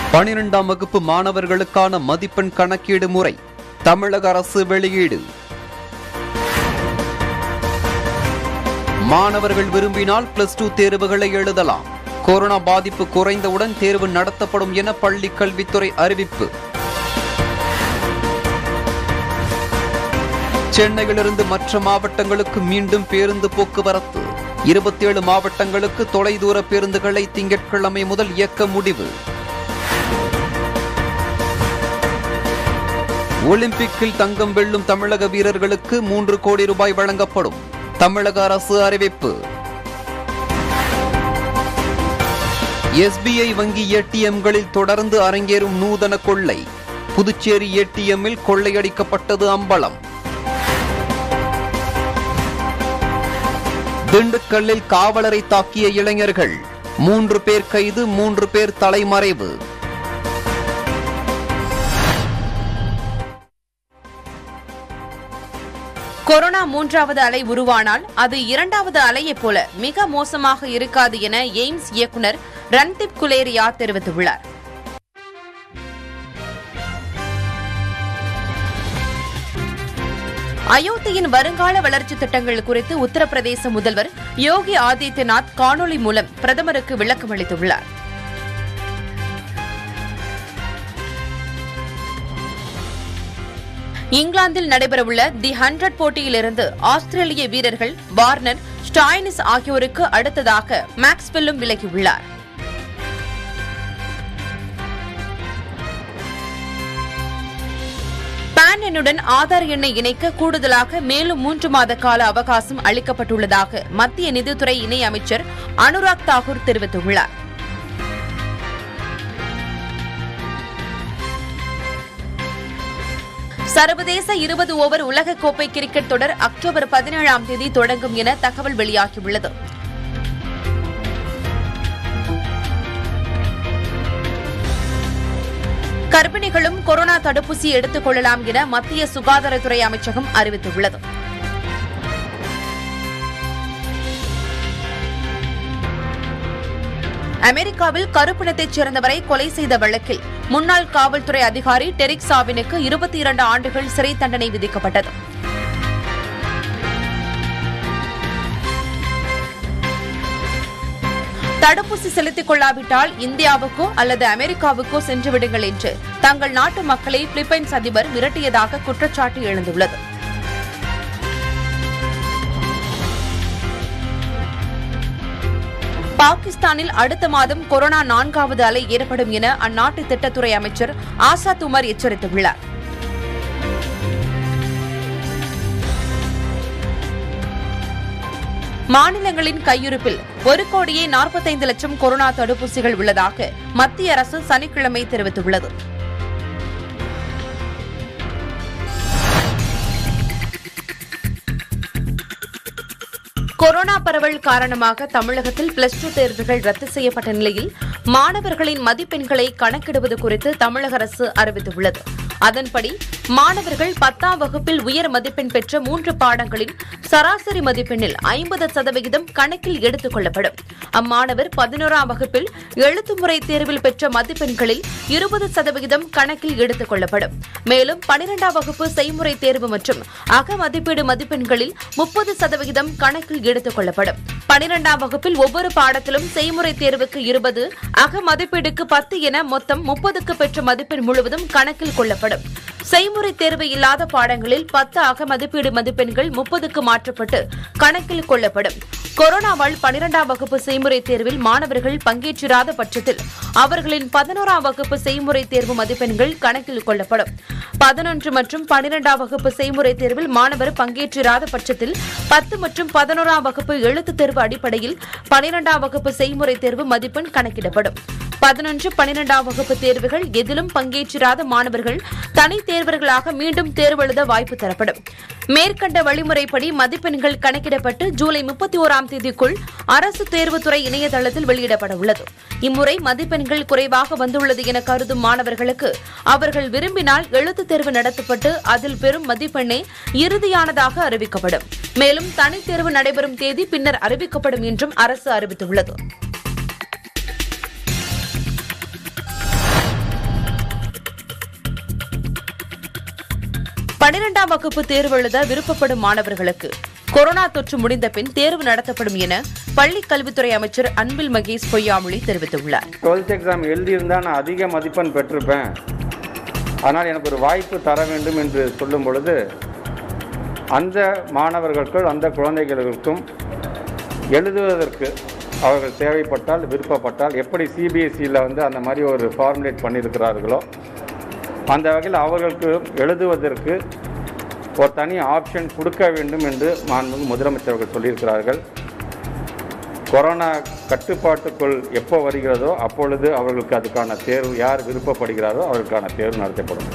பனிரெண்டாம் வகுப்பு மாணவர்களுக்கான மதிப்பெண் கணக்கீடு முறை தமிழக அரசு வெளியீடு மாணவர்கள் விரும்பினால் பிளஸ் டூ தேர்வுகளை எழுதலாம் கொரோனா பாதிப்பு குறைந்தவுடன் தேர்வு நடத்தப்படும் என பள்ளி கல்வித்துறை அறிவிப்பு சென்னையிலிருந்து மற்ற மாவட்டங்களுக்கு மீண்டும் பேருந்து போக்குவரத்து இருபத்தி ஏழு மாவட்டங்களுக்கு தொலைதூர பேருந்துகளை திங்கட்கிழமை முதல் இயக்க முடிவு ஒலிம்பிக்கில் தங்கம் வெல்லும் தமிழக வீரர்களுக்கு மூன்று கோடி ரூபாய் வழங்கப்படும் தமிழக அரசு அறிவிப்பு எஸ்பிஐ வங்கி ஏடிஎம்களில் தொடர்ந்து அரங்கேறும் நூதன கொள்ளை புதுச்சேரி ஏடிஎம்மில் கொள்ளையடிக்கப்பட்டது அம்பலம் திண்டுக்கல்லில் காவலரை தாக்கிய இளைஞர்கள் மூன்று பேர் கைது மூன்று பேர் தலைமறைவு கொரோனா மூன்றாவது அலை உருவானால் அது இரண்டாவது அலையைப் போல மிக மோசமாக இருக்காது என எய்ம்ஸ் இயக்குநர் ரன்தீப் குலேரியா தெரிவித்துள்ளார் அயோத்தியின் வருங்கால வளர்ச்சி திட்டங்கள் குறித்து உத்தரப்பிரதேச முதல்வர் யோகி ஆதித்யநாத் காணொலி மூலம் பிரதமருக்கு விளக்கம் அளித்துள்ளார் இங்கிலாந்தில் நடைபெறவுள்ள தி ஹண்ட்ரட் போட்டியிலிருந்து ஆஸ்திரேலிய வீரர்கள் வார்னர் ஸ்டாய்னிஸ் ஆகியோருக்கு அடுத்ததாக மேக்ஸ்வெல்லும் விலகியுள்ளார் பான் எண்ணுடன் ஆதார் எண்ணை இணைக்க கூடுதலாக மேலும் மூன்று மாத கால அவகாசம் அளிக்கப்பட்டுள்ளதாக மத்திய நிதித்துறை இணை அமைச்சர் அனுராக் தாக்கூர் தெரிவித்துள்ளார் சர்வதேச இருபது ஓவர் உலகக்கோப்பை கிரிக்கெட் தொடர் அக்டோபர் பதினேழாம் தேதி தொடங்கும் என தகவல் வெளியாகியுள்ளது கர்ப்பிணிகளும் கொரோனா தடுப்பூசி எடுத்துக் கொள்ளலாம் என மத்திய சுகாதாரத்துறை அமைச்சகம் அறிவித்துள்ளது அமெரிக்காவில் கருப்பினத்தைச் சேர்ந்தவரை கொலை செய்த வழக்கில் முன்னாள் காவல்துறை அதிகாரி டெரிக் சாவினுக்கு இருபத்தி இரண்டு ஆண்டுகள் சிறை தண்டனை விதிக்கப்பட்டது தடுப்பூசி செலுத்திக் கொள்ளாவிட்டால் இந்தியாவுக்கோ அல்லது அமெரிக்காவுக்கோ சென்று விடுங்கள் என்று தங்கள் நாட்டு மக்களை பிலிப்பைன்ஸ் அதிபர் மிரட்டியதாக குற்றச்சாட்டு எழுந்துள்ளது பாகிஸ்தானில் அடுத்த மாதம் கொரோனா நான்காவது அலை ஏற்படும் என அந்நாட்டு திட்டத்துறை அமைச்சர் ஆசாத் உமர் எச்சரித்துள்ளார் மாநிலங்களின் கையிருப்பில் ஒரு கோடியே நாற்பத்தைந்து லட்சம் கொரோனா தடுப்பூசிகள் உள்ளதாக மத்திய அரசு சனிக்கிழமை தெரிவித்துள்ளது கொரோனா பரவல் காரணமாக தமிழகத்தில் பிளஸ் டூ தேர்வுகள் ரத்து செய்யப்பட்ட நிலையில் மாணவர்களின் மதிப்பெண்களை கணக்கிடுவது குறித்து தமிழக அரசு அறிவித்துள்ளது அதன்படி மாணவர்கள் பத்தாம் வகுப்பில் உயர் மதிப்பெண் பெற்ற மூன்று பாடங்களின் சராசரி மதிப்பெண்ணில் ஐம்பது சதவிகிதம் கணக்கில் எடுத்துக் கொள்ளப்படும் அம்மாணவர் பதினோராம் வகுப்பில் எழுத்துமுறை தேர்வில் பெற்ற மதிப்பெண்களில் இருபது சதவிகிதம் கணக்கில் எடுத்துக் கொள்ளப்படும் மேலும் பனிரெண்டாம் வகுப்பு செய்முறை தேர்வு மற்றும் அக மதிப்பீடு மதிப்பெண்களில் முப்பது சதவிகிதம் கணக்கில் எடுத்துக் கொள்ளப்படும் பனிரெண்டாம் வகுப்பில் ஒவ்வொரு பாடத்திலும் செய்முறை தேர்வுக்கு இருபது அக மதிப்பீடுக்கு பத்து என மொத்தம் முப்பதுக்கு பெற்ற மதிப்பெண் முழுவதும் கணக்கில் கொள்ளப்படும் செய்முறை தேர்வு இல்லாத பாடங்களில் பத்து அக மதிப்பீடு மதிப்பெண்கள் முப்பதுக்கு மாற்றப்பட்டு கணக்கில் கொள்ளப்படும் கொரோனாவால் பனிரெண்டாம் வகுப்பு செய்முறை தேர்வில் மாணவர்கள் பங்கேற்றிராத பட்சத்தில் அவர்களின் பதினோராம் வகுப்பு செய்முறை தேர்வு மதிப்பெண்கள் கணக்கில் கொள்ளப்படும் பதினொன்று மற்றும் பனிரெண்டாம் வகுப்பு செய்முறை தேர்வில் மாணவர் பங்கேற்றிராத பட்சத்தில் பத்து மற்றும் பதினோராம் வகுப்பு எழுத்துத் தேர்வு அடிப்படையில் பனிரெண்டாம் வகுப்பு செய்முறை தேர்வு மதிப்பெண் கணக்கிடப்படும் பதினொன்று பனிரெண்டாம் வகுப்பு தேர்வுகள் எதிலும் பங்கேற்றிராத மாணவர்கள் தனித் தேர்வர்களாக மீண்டும் தேர்வு எழுத வாய்ப்பு தரப்படும் மேற்கண்ட வழிமுறைப்படி மதிப்பெண்கள் கணக்கிடப்பட்டு ஜூலை முப்பத்தி ஓராம் தேதிக்குள் அரசு தேர்வுத்துறை இணையதளத்தில் வெளியிடப்பட உள்ளது இம்முறை மதிப்பெண்கள் குறைவாக வந்துள்ளது என கருதும் மாணவர்களுக்கு அவர்கள் விரும்பினால் எழுத்துத் தேர்வு நடத்தப்பட்டு அதில் பெறும் மதிப்பெண்ணே இறுதியானதாக அறிவிக்கப்படும் மேலும் தனித் தேர்வு நடைபெறும் தேதி பின்னர் அறிவிக்கப்படும் என்றும் அரசு அறிவித்துள்ளது பனிரெண்டாம் வகுப்பு தேர்வு எழுத விருப்பப்படும் மாணவர்களுக்கு கொரோனா தொற்று முடிந்த பின் தேர்வு நடத்தப்படும் என பள்ளிக் கல்வித்துறை அமைச்சர் அன்பில் மகேஷ் பொய்யாமொழி தெரிவித்துள்ளார் டுவெல்த் எக்ஸாம் எழுதியிருந்தால் நான் அதிக மதிப்பெண் பெற்றிருப்பேன் ஆனால் எனக்கு ஒரு வாய்ப்பு தர வேண்டும் என்று சொல்லும் பொழுது அந்த மாணவர்களுக்கும் அந்த குழந்தைகளுக்கும் எழுதுவதற்கு அவர்கள் தேவைப்பட்டால் விருப்பப்பட்டால் எப்படி சிபிஎஸ்சியில் வந்து அந்த மாதிரி ஒரு ஃபார்முலேட் பண்ணியிருக்கிறார்களோ அந்த வகையில் அவர்களுக்கு எழுதுவதற்கு ஒரு தனி ஆப்ஷன் கொடுக்க வேண்டும் என்று மாண்புமிகு முதலமைச்சர் அவர்கள் சொல்லியிருக்கிறார்கள் கொரோனா கட்டுப்பாட்டுக்குள் எப்போ வருகிறதோ அப்பொழுது அவர்களுக்கு அதுக்கான தேர்வு யார் விருப்பப்படுகிறாரோ அவர்களுக்கான தேர்வு நடத்தப்படும்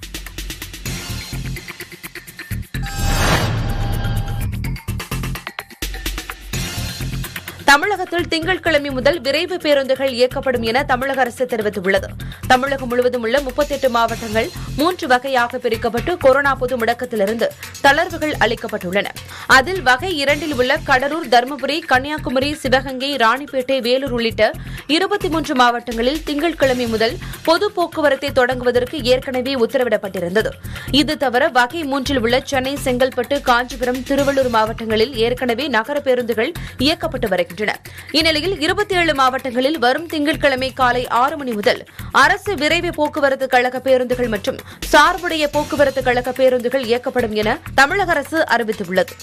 தமிழகத்தில் திங்கட்கிழமை முதல் விரைவு பேருந்துகள் இயக்கப்படும் என தமிழக அரசு தெரிவித்துள்ளது தமிழகம் முழுவதும் உள்ள முப்பத்தெட்டு மாவட்டங்கள் மூன்று வகையாக பிரிக்கப்பட்டு கொரோனா பொது முடக்கத்திலிருந்து தளர்வுகள் அளிக்கப்பட்டுள்ளன அதில் வகை இரண்டில் உள்ள கடலூர் தருமபுரி கன்னியாகுமரி சிவகங்கை ராணிப்பேட்டை வேலூர் உள்ளிட்ட இருபத்தி மூன்று மாவட்டங்களில் திங்கட்கிழமை முதல் பொது போக்குவரத்தை தொடங்குவதற்கு ஏற்கனவே உத்தரவிடப்பட்டிருந்தது இது தவிர வகை மூன்றில் உள்ள சென்னை செங்கல்பட்டு காஞ்சிபுரம் திருவள்ளூர் மாவட்டங்களில் ஏற்கனவே நகர பேருந்துகள் இயக்கப்பட்டு வருகின்றன இந்நிலையில் இருபத்தி ஏழு மாவட்டங்களில் வரும் திங்கட்கிழமை காலை ஆறு மணி முதல் அரசு விரைவு போக்குவரத்து கழக பேருந்துகள் மற்றும் சார்புடைய போக்குவரத்து கழக பேருந்துகள் இயக்கப்படும் என தமிழக அரசு அறிவித்துள்ளது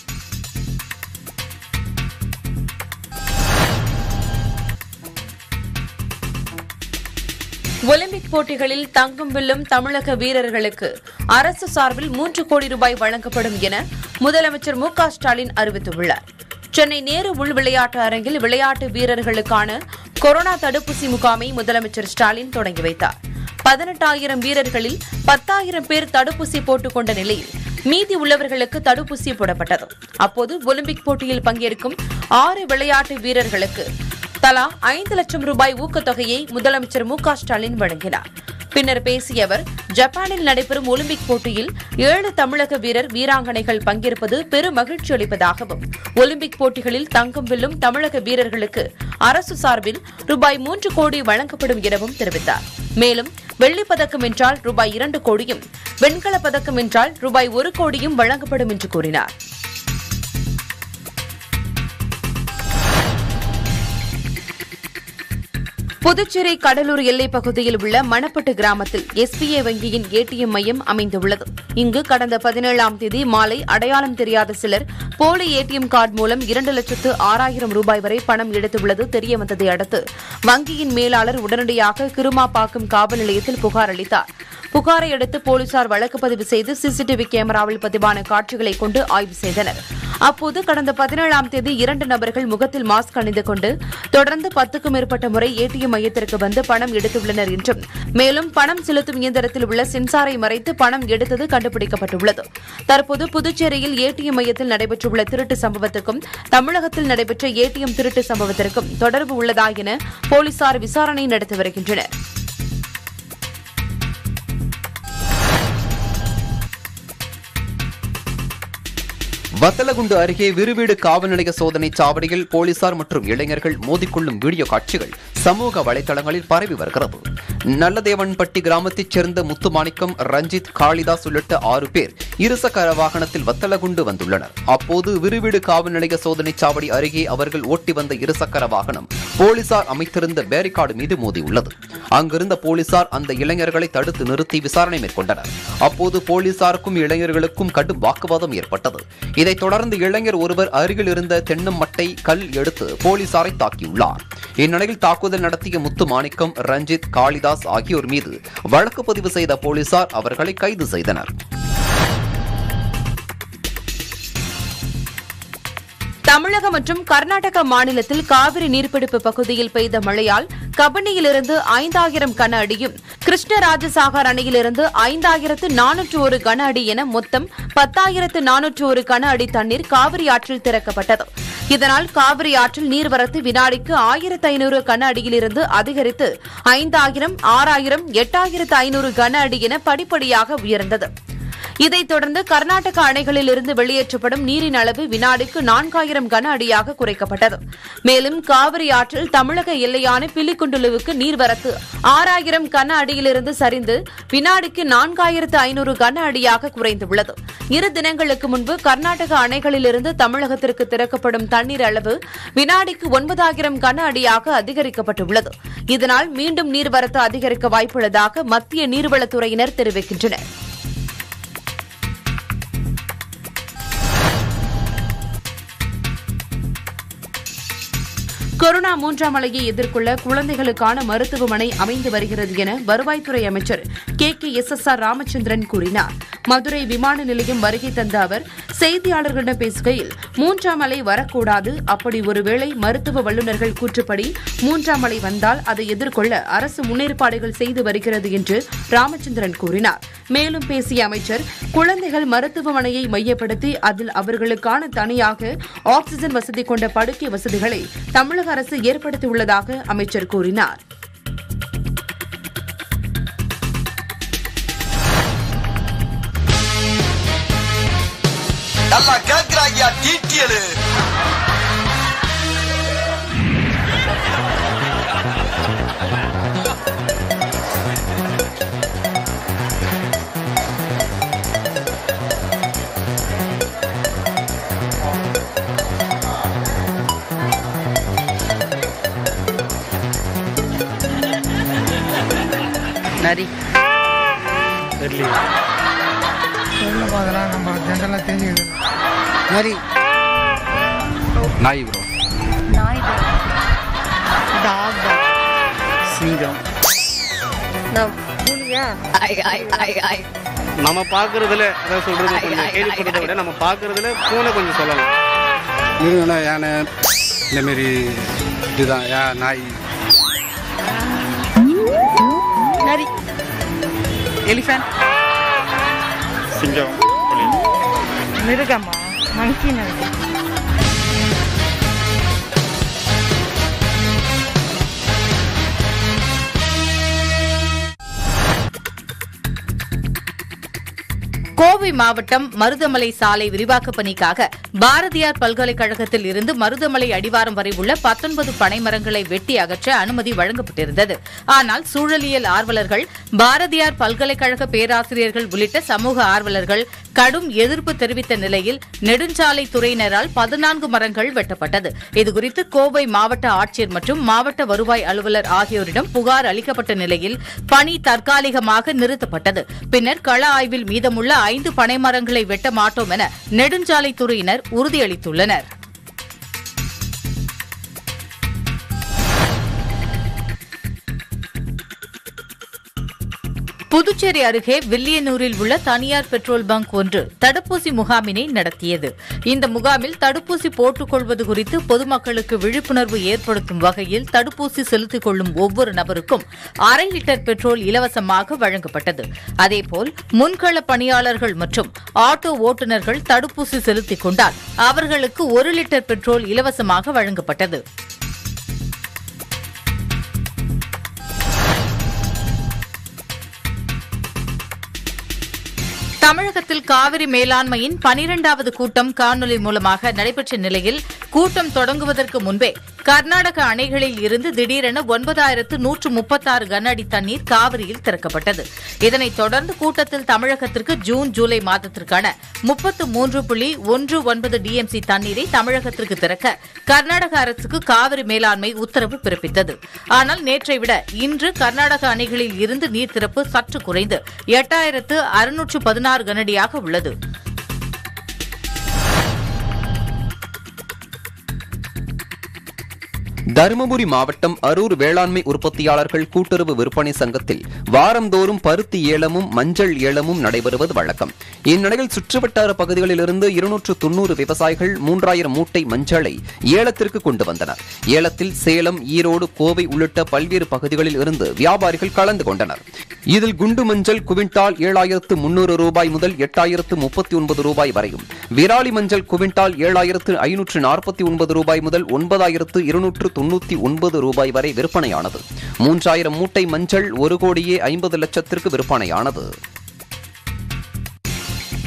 ஒலிம்பிக் போட்டிகளில் தங்கம் வெல்லும் தமிழக வீரர்களுக்கு அரசு சார்பில் மூன்று கோடி ரூபாய் வழங்கப்படும் என முதலமைச்சர் மு க ஸ்டாலின் அறிவித்துள்ளார் சென்னை நேரு உள் விளையாட்டு அரங்கில் விளையாட்டு வீரர்களுக்கான கொரோனா தடுப்பூசி முகாமை முதலமைச்சர் ஸ்டாலின் தொடங்கி வைத்தார் பதினெட்டாயிரம் வீரர்களில் பத்தாயிரம் பேர் தடுப்பூசி போட்டுக் கொண்ட நிலையில் மீதி உள்ளவர்களுக்கு தடுப்பூசி போடப்பட்டது அப்போது ஒலிம்பிக் போட்டியில் பங்கேற்கும் ஆறு விளையாட்டு வீரர்களுக்கு தலா ஐந்து லட்சம் ரூபாய் ஊக்கத்தொகையை முதலமைச்சர் மு க ஸ்டாலின் வழங்கினார் பின்னர் பேசிய அவர் ஜப்பானில் நடைபெறும் ஒலிம்பிக் போட்டியில் ஏழு தமிழக வீரர் வீராங்கனைகள் பங்கேற்பது பெரும் மகிழ்ச்சி அளிப்பதாகவும் ஒலிம்பிக் போட்டிகளில் தங்கம் வெல்லும் தமிழக வீரர்களுக்கு அரசு சார்பில் ரூபாய் மூன்று கோடி வழங்கப்படும் எனவும் தெரிவித்தார் மேலும் வெள்ளிப் பதக்கம் என்றால் ரூபாய் இரண்டு கோடியும் வெண்கலப் பதக்கம் என்றால் ரூபாய் ஒரு கோடியும் வழங்கப்படும் என்று கூறினார் புதுச்சேரி கடலூர் எல்லைப் பகுதியில் உள்ள மணப்பட்டு கிராமத்தில் எஸ்பிஐ வங்கியின் ஏடிஎம் மையம் அமைந்துள்ளது இங்கு கடந்த பதினேழாம் தேதி மாலை அடையாளம் தெரியாத சிலர் போலி ஏடிஎம் கார்டு மூலம் இரண்டு லட்சத்து ஆறாயிரம் ரூபாய் வரை பணம் எடுத்துள்ளது தெரியவந்ததை அடுத்து வங்கியின் மேலாளர் உடனடியாக கிருமாப்பாக்கம் காவல் நிலையத்தில் புகார் அளித்தார் புகாரை அடுத்து போலீசார் வழக்கு பதிவு செய்து சிசிடிவி கேமராவில் பதிவான காட்சிகளை கொண்டு ஆய்வு செய்தனர் அப்போது கடந்த பதினேழாம் தேதி இரண்டு நபர்கள் முகத்தில் மாஸ்க் அணிந்து கொண்டு தொடர்ந்து பத்துக்கும் மேற்பட்ட முறை ஏடிஎம் மையத்திற்கு வந்து பணம் எடுத்துள்ளனர் என்றும் மேலும் பணம் செலுத்தும் இயந்திரத்தில் உள்ள சென்சாரை மறைத்து பணம் எடுத்தது கண்டுபிடிக்கப்பட்டுள்ளது தற்போது புதுச்சேரியில் ஏடிஎம் மையத்தில் நடைபெற்றுள்ள திருட்டு சம்பவத்துக்கும் தமிழகத்தில் நடைபெற்ற ஏடிஎம் திருட்டு சம்பவத்திற்கும் தொடர்பு உள்ளதா என போலீசார் விசாரணை நடத்தி வருகின்றனர் வத்தலகுண்டு அருகே விருவீடு காவல் நிலைய சோதனை சாவடியில் போலீசார் மற்றும் இளைஞர்கள் மோதிக்கொள்ளும் வீடியோ காட்சிகள் சமூக வலைதளங்களில் பரவி வருகிறது நல்லதேவன்பட்டி கிராமத்தைச் சேர்ந்த முத்துமாணிக்கம் ரஞ்சித் காளிதாஸ் உள்ளிட்ட ஆறு பேர் இருசக்கர வாகனத்தில் வத்தலகுண்டு வந்துள்ளனர் அப்போது விருவீடு காவல் நிலைய சோதனை சாவடி அருகே அவர்கள் ஓட்டி வந்த இருசக்கர வாகனம் போலீசார் அமைத்திருந்த பேரிகார்டு மீது மோதியுள்ளது அங்கிருந்த போலீசார் அந்த இளைஞர்களை தடுத்து நிறுத்தி விசாரணை மேற்கொண்டனர் அப்போது போலீசாருக்கும் இளைஞர்களுக்கும் கடும் வாக்குவாதம் ஏற்பட்டது இதைத் தொடர்ந்து இளைஞர் ஒருவர் அருகில் இருந்த தென்னம் மட்டை கல் எடுத்து போலீசாரை தாக்கியுள்ளார் இந்நிலையில் தாக்குதல் நடத்திய முத்து மாணிக்கம் ரஞ்சித் காளிதாஸ் ஆகியோர் மீது வழக்கு பதிவு செய்த போலீசார் அவர்களை கைது செய்தனர் தமிழகம் மற்றும் கர்நாடக மாநிலத்தில் காவிரி நீர்பிடிப்பு பகுதியில் பெய்த மழையால் கபினியிலிருந்து ஐந்தாயிரம் கன அடியும் கிருஷ்ணராஜசாகர் அணையிலிருந்து ஐந்தாயிரத்து நானூற்று ஒரு கன அடி என மொத்தம் பத்தாயிரத்து நானூற்று ஒரு கன அடி தண்ணீர் காவிரி ஆற்றில் திறக்கப்பட்டது இதனால் காவிரி ஆற்றில் நீர்வரத்து வினாடிக்கு ஆயிரத்து ஐநூறு கன அடியிலிருந்து அதிகரித்து ஐந்தாயிரம் ஆறாயிரம் எட்டாயிரத்து ஐநூறு கன அடி என படிப்படியாக உயர்ந்தது இதைத் தொடர்ந்து கர்நாடக அணைகளில் இருந்து வெளியேற்றப்படும் நீரின் அளவு வினாடிக்கு நான்காயிரம் கன அடியாக குறைக்கப்பட்டது மேலும் காவிரி ஆற்றில் தமிழக எல்லையான பில்லிக்குண்டுலுவுக்கு நீர்வரத்து ஆறாயிரம் கன அடியிலிருந்து சரிந்து வினாடிக்கு நான்காயிரத்து ஐநூறு கன அடியாக குறைந்துள்ளது இரு தினங்களுக்கு முன்பு கர்நாடக அணைகளிலிருந்து தமிழகத்திற்கு திறக்கப்படும் தண்ணீர் அளவு வினாடிக்கு ஒன்பதாயிரம் கன அடியாக அதிகரிக்கப்பட்டுள்ளது இதனால் மீண்டும் நீர்வரத்து அதிகரிக்க வாய்ப்புள்ளதாக மத்திய நீர்வளத்துறையினர் தெரிவிக்கின்றனர் கொரோனா மூன்றாம் அலையை எதிர்கொள்ள குழந்தைகளுக்கான மருத்துவமனை அமைந்து வருகிறது என வருவாய்த்துறை அமைச்சர் K K S S R Ramachandran கூறினார் மதுரை விமான நிலையம் வருகை தந்த அவர் செய்தியாளர்களிடம் பேசுகையில் மூன்றாம் அலை வரக்கூடாது அப்படி ஒருவேளை மருத்துவ வல்லுநர்கள் கூற்றுப்படி மூன்றாம் அலை வந்தால் அதை எதிர்கொள்ள அரசு முன்னேற்பாடுகள் செய்து வருகிறது என்று ராமச்சந்திரன் கூறினார் மேலும் பேசிய அமைச்சர் குழந்தைகள் மருத்துவமனையை மையப்படுத்தி அதில் அவர்களுக்கான தனியாக ஆக்ஸிஜன் வசதி கொண்ட படுக்கை வசதிகளை தமிழக அரசு ஏற்படுத்தியுள்ளதாக அமைச்சர் கூறினார் நல்லா கேக்குறாங்க டீட்டியலு நரி தெரியல அதெல்லாம் நம்ம ஜென்ரலாக தெரிஞ்சுக்கிறது நரி நாய் ப்ரோ நாய் டாக் சிங்கம் புலியா நம்ம பார்க்கறதுல அதான் சொல்றது கொஞ்சம் கேள்விப்பட்டதை விட நம்ம பார்க்கறதுல பூனை கொஞ்சம் சொல்லலாம் மிருகம்னா யானை இந்தமாரி இதுதான் யா நாய் நரி எலிஃபண்ட் சிங்கம் மிருகமா மங்கி நினைக்கிறேன் கோவை மாவட்டம் மருதமலை சாலை விரிவாக்கப் பணிக்காக பாரதியார் பல்கலைக்கழகத்தில் இருந்து மருதமலை அடிவாரம் வரை உள்ள பத்தொன்பது பனைமரங்களை வெட்டி அகற்ற அனுமதி வழங்கப்பட்டிருந்தது ஆனால் சூழலியல் ஆர்வலர்கள் பாரதியார் பல்கலைக்கழக பேராசிரியர்கள் உள்ளிட்ட சமூக ஆர்வலர்கள் கடும் எதிர்ப்பு தெரிவித்த நிலையில் நெடுஞ்சாலை துறையினரால் பதினான்கு மரங்கள் வெட்டப்பட்டது இதுகுறித்து கோவை மாவட்ட ஆட்சியர் மற்றும் மாவட்ட வருவாய் அலுவலர் ஆகியோரிடம் புகார் அளிக்கப்பட்ட நிலையில் பணி தற்காலிகமாக நிறுத்தப்பட்டது பின்னர் கள ஆய்வில் மீதமுள்ள ஐந்து பனைமரங்களை வெட்ட மாட்டோம் என நெடுஞ்சாலைத்துறையினர் உறுதியளித்துள்ளனர் புதுச்சேரி அருகே வில்லியனூரில் உள்ள தனியார் பெட்ரோல் பங்க் ஒன்று தடுப்பூசி முகாமினை நடத்தியது இந்த முகாமில் தடுப்பூசி போட்டுக் கொள்வது குறித்து பொதுமக்களுக்கு விழிப்புணர்வு ஏற்படுத்தும் வகையில் தடுப்பூசி செலுத்திக் கொள்ளும் ஒவ்வொரு நபருக்கும் அரை லிட்டர் பெட்ரோல் இலவசமாக வழங்கப்பட்டது அதேபோல் முன்கள பணியாளர்கள் மற்றும் ஆட்டோ ஓட்டுநர்கள் தடுப்பூசி செலுத்திக் கொண்டால் அவர்களுக்கு ஒரு லிட்டர் பெட்ரோல் இலவசமாக வழங்கப்பட்டது தமிழகத்தில் காவிரி மேலாண்மையின் பனிரெண்டாவது கூட்டம் காணொலி மூலமாக நடைபெற்ற நிலையில் கூட்டம் தொடங்குவதற்கு முன்பே கர்நாடக அணைகளில் இருந்து திடீரென ஒன்பதாயிரத்து நூற்று முப்பத்தாறு கன அடி தண்ணீர் காவிரியில் திறக்கப்பட்டது இதனைத் தொடர்ந்து கூட்டத்தில் தமிழகத்திற்கு ஜூன் ஜூலை மாதத்திற்கான முப்பத்து மூன்று புள்ளி ஒன்று ஒன்பது டிஎம்சி தண்ணீரை தமிழகத்திற்கு திறக்க கர்நாடக அரசுக்கு காவிரி மேலாண்மை உத்தரவு பிறப்பித்தது ஆனால் நேற்றை விட இன்று கர்நாடக அணைகளில் இருந்து நீர் திறப்பு சற்று குறைந்து எட்டாயிரத்து அறுநூற்று பதினாறு கனடியாக உள்ளது தருமபுரி மாவட்டம் அரூர் வேளாண்மை உற்பத்தியாளர்கள் கூட்டுறவு விற்பனை சங்கத்தில் வாரந்தோறும் பருத்தி ஏலமும் மஞ்சள் ஏலமும் நடைபெறுவது வழக்கம் இந்நிலையில் சுற்றுவட்டார பகுதிகளிலிருந்து இருநூற்று தொன்னூறு விவசாயிகள் மூன்றாயிரம் மூட்டை மஞ்சளை ஏலத்திற்கு கொண்டு வந்தனர் ஏலத்தில் சேலம் ஈரோடு கோவை உள்ளிட்ட பல்வேறு பகுதிகளில் இருந்து வியாபாரிகள் கலந்து கொண்டனர் இதில் குண்டு மஞ்சள் குவிண்டால் ஏழாயிரத்து முன்னூறு ரூபாய் முதல் எட்டாயிரத்து முப்பத்தி ஒன்பது ரூபாய் வரையும் விராலி மஞ்சள் குவிண்டால் ஏழாயிரத்து ஐநூற்று நாற்பத்தி ஒன்பது ரூபாய் முதல் ஒன்பதாயிரத்து இருநூற்று தொண்ணூத்தி ஒன்பது ரூபாய் வரை விற்பனையானது மூன்றாயிரம் மூட்டை மஞ்சள் ஒரு கோடியே ஐம்பது லட்சத்திற்கு விற்பனையானது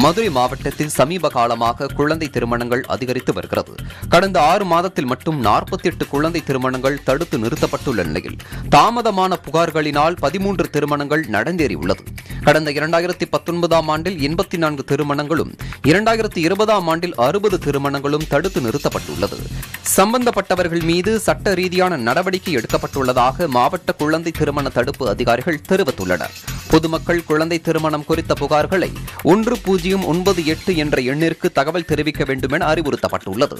மதுரை மாவட்டத்தில் சமீப காலமாக குழந்தை திருமணங்கள் அதிகரித்து வருகிறது கடந்த ஆறு மாதத்தில் மட்டும் நாற்பத்தி எட்டு குழந்தை திருமணங்கள் தடுத்து நிறுத்தப்பட்டுள்ள நிலையில் தாமதமான புகார்களினால் பதிமூன்று திருமணங்கள் நடந்தேறியுள்ளது கடந்த இரண்டாயிரத்தி பத்தொன்பதாம் ஆண்டில் எண்பத்தி நான்கு திருமணங்களும் இரண்டாயிரத்தி இருபதாம் ஆண்டில் அறுபது திருமணங்களும் தடுத்து நிறுத்தப்பட்டுள்ளது சம்பந்தப்பட்டவர்கள் மீது சட்ட ரீதியான நடவடிக்கை எடுக்கப்பட்டுள்ளதாக மாவட்ட குழந்தை திருமண தடுப்பு அதிகாரிகள் தெரிவித்துள்ளனர் பொதுமக்கள் குழந்தை திருமணம் குறித்த புகார்களை ஒன்று பூஜ்ஜியம் ஒன்பது எட்டு என்ற எண்ணிற்கு தகவல் தெரிவிக்க வேண்டும் என அறிவுறுத்தப்பட்டுள்ளது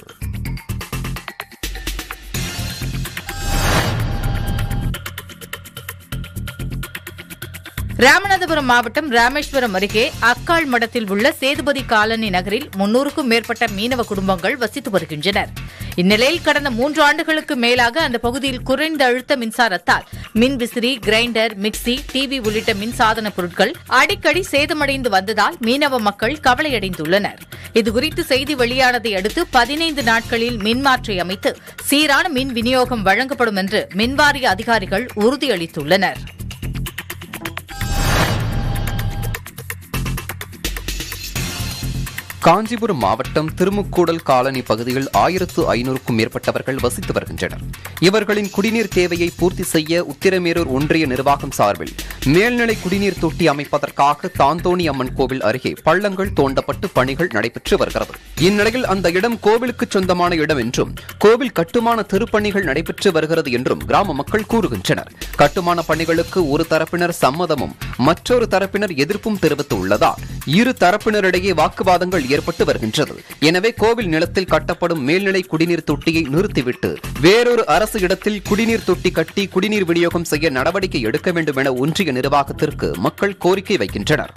ராமநாதபுரம் மாவட்டம் ராமேஸ்வரம் அருகே அக்காள் மடத்தில் உள்ள சேதுபதி காலனி நகரில் முன்னூறுக்கும் மேற்பட்ட மீனவ குடும்பங்கள் வசித்து வருகின்றனர் இந்நிலையில் கடந்த மூன்று ஆண்டுகளுக்கு மேலாக அந்த பகுதியில் குறைந்த அழுத்த மின்சாரத்தால் மின்விசிறி கிரைண்டர் மிக்சி டிவி உள்ளிட்ட மின்சாதன பொருட்கள் அடிக்கடி சேதமடைந்து வந்ததால் மீனவ மக்கள் கவலையடைந்துள்ளனர் இதுகுறித்து செய்தி வெளியானதை அடுத்து பதினைந்து நாட்களில் மின்மாற்றி அமைத்து சீரான மின் விநியோகம் வழங்கப்படும் என்று மின்வாரிய அதிகாரிகள் உறுதியளித்துள்ளனர் காஞ்சிபுரம் மாவட்டம் திருமுக்கூடல் காலனி பகுதியில் ஆயிரத்து ஐநூறுக்கும் மேற்பட்டவர்கள் வசித்து வருகின்றனர் இவர்களின் குடிநீர் தேவையை பூர்த்தி செய்ய உத்திரமேரூர் ஒன்றிய நிர்வாகம் சார்பில் மேல்நிலை குடிநீர் தொட்டி அமைப்பதற்காக தாந்தோணி அம்மன் கோவில் அருகே பள்ளங்கள் தோண்டப்பட்டு பணிகள் நடைபெற்று வருகிறது இந்நிலையில் அந்த இடம் கோவிலுக்கு சொந்தமான இடம் என்றும் கோவில் கட்டுமான திருப்பணிகள் நடைபெற்று வருகிறது என்றும் கிராம மக்கள் கூறுகின்றனர் கட்டுமான பணிகளுக்கு ஒரு தரப்பினர் சம்மதமும் மற்றொரு தரப்பினர் எதிர்ப்பும் தெரிவித்துள்ளதால் இரு தரப்பினரிடையே வாக்குவாதங்கள் ஏற்பட்டு வருகின்றது எனவே கோவில் நிலத்தில் கட்டப்படும் மேல்நிலை குடிநீர் தொட்டியை நிறுத்திவிட்டு வேறொரு அரசு இடத்தில் குடிநீர் தொட்டி கட்டி குடிநீர் விநியோகம் செய்ய நடவடிக்கை எடுக்க வேண்டும் என ஒன்றிய நிர்வாகத்திற்கு மக்கள் கோரிக்கை வைக்கின்றனர்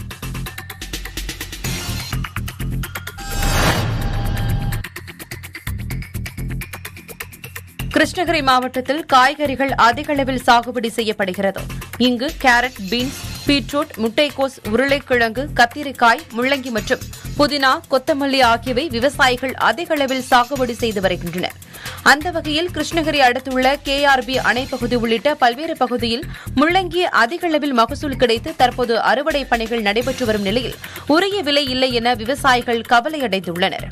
கிருஷ்ணகிரி மாவட்டத்தில் காய்கறிகள் அதிக அளவில் சாகுபடி செய்யப்படுகிறது இங்கு கேரட் பீன்ஸ் பீட்ரூட் முட்டைக்கோஸ் உருளைக்கிழங்கு கத்திரிக்காய் முள்ளங்கி மற்றும் புதினா கொத்தமல்லி ஆகியவை விவசாயிகள் அதிக அளவில் சாகுபடி செய்து வருகின்றனர் அந்த வகையில் கிருஷ்ணகிரி அடுத்துள்ள கேஆர்பி அணை பகுதி உள்ளிட்ட பல்வேறு பகுதியில் முள்ளங்கி அதிக அளவில் மகசூல் கிடைத்து தற்போது அறுவடை பணிகள் நடைபெற்று வரும் நிலையில் உரிய விலை இல்லை என விவசாயிகள் கவலையடைந்துள்ளனர்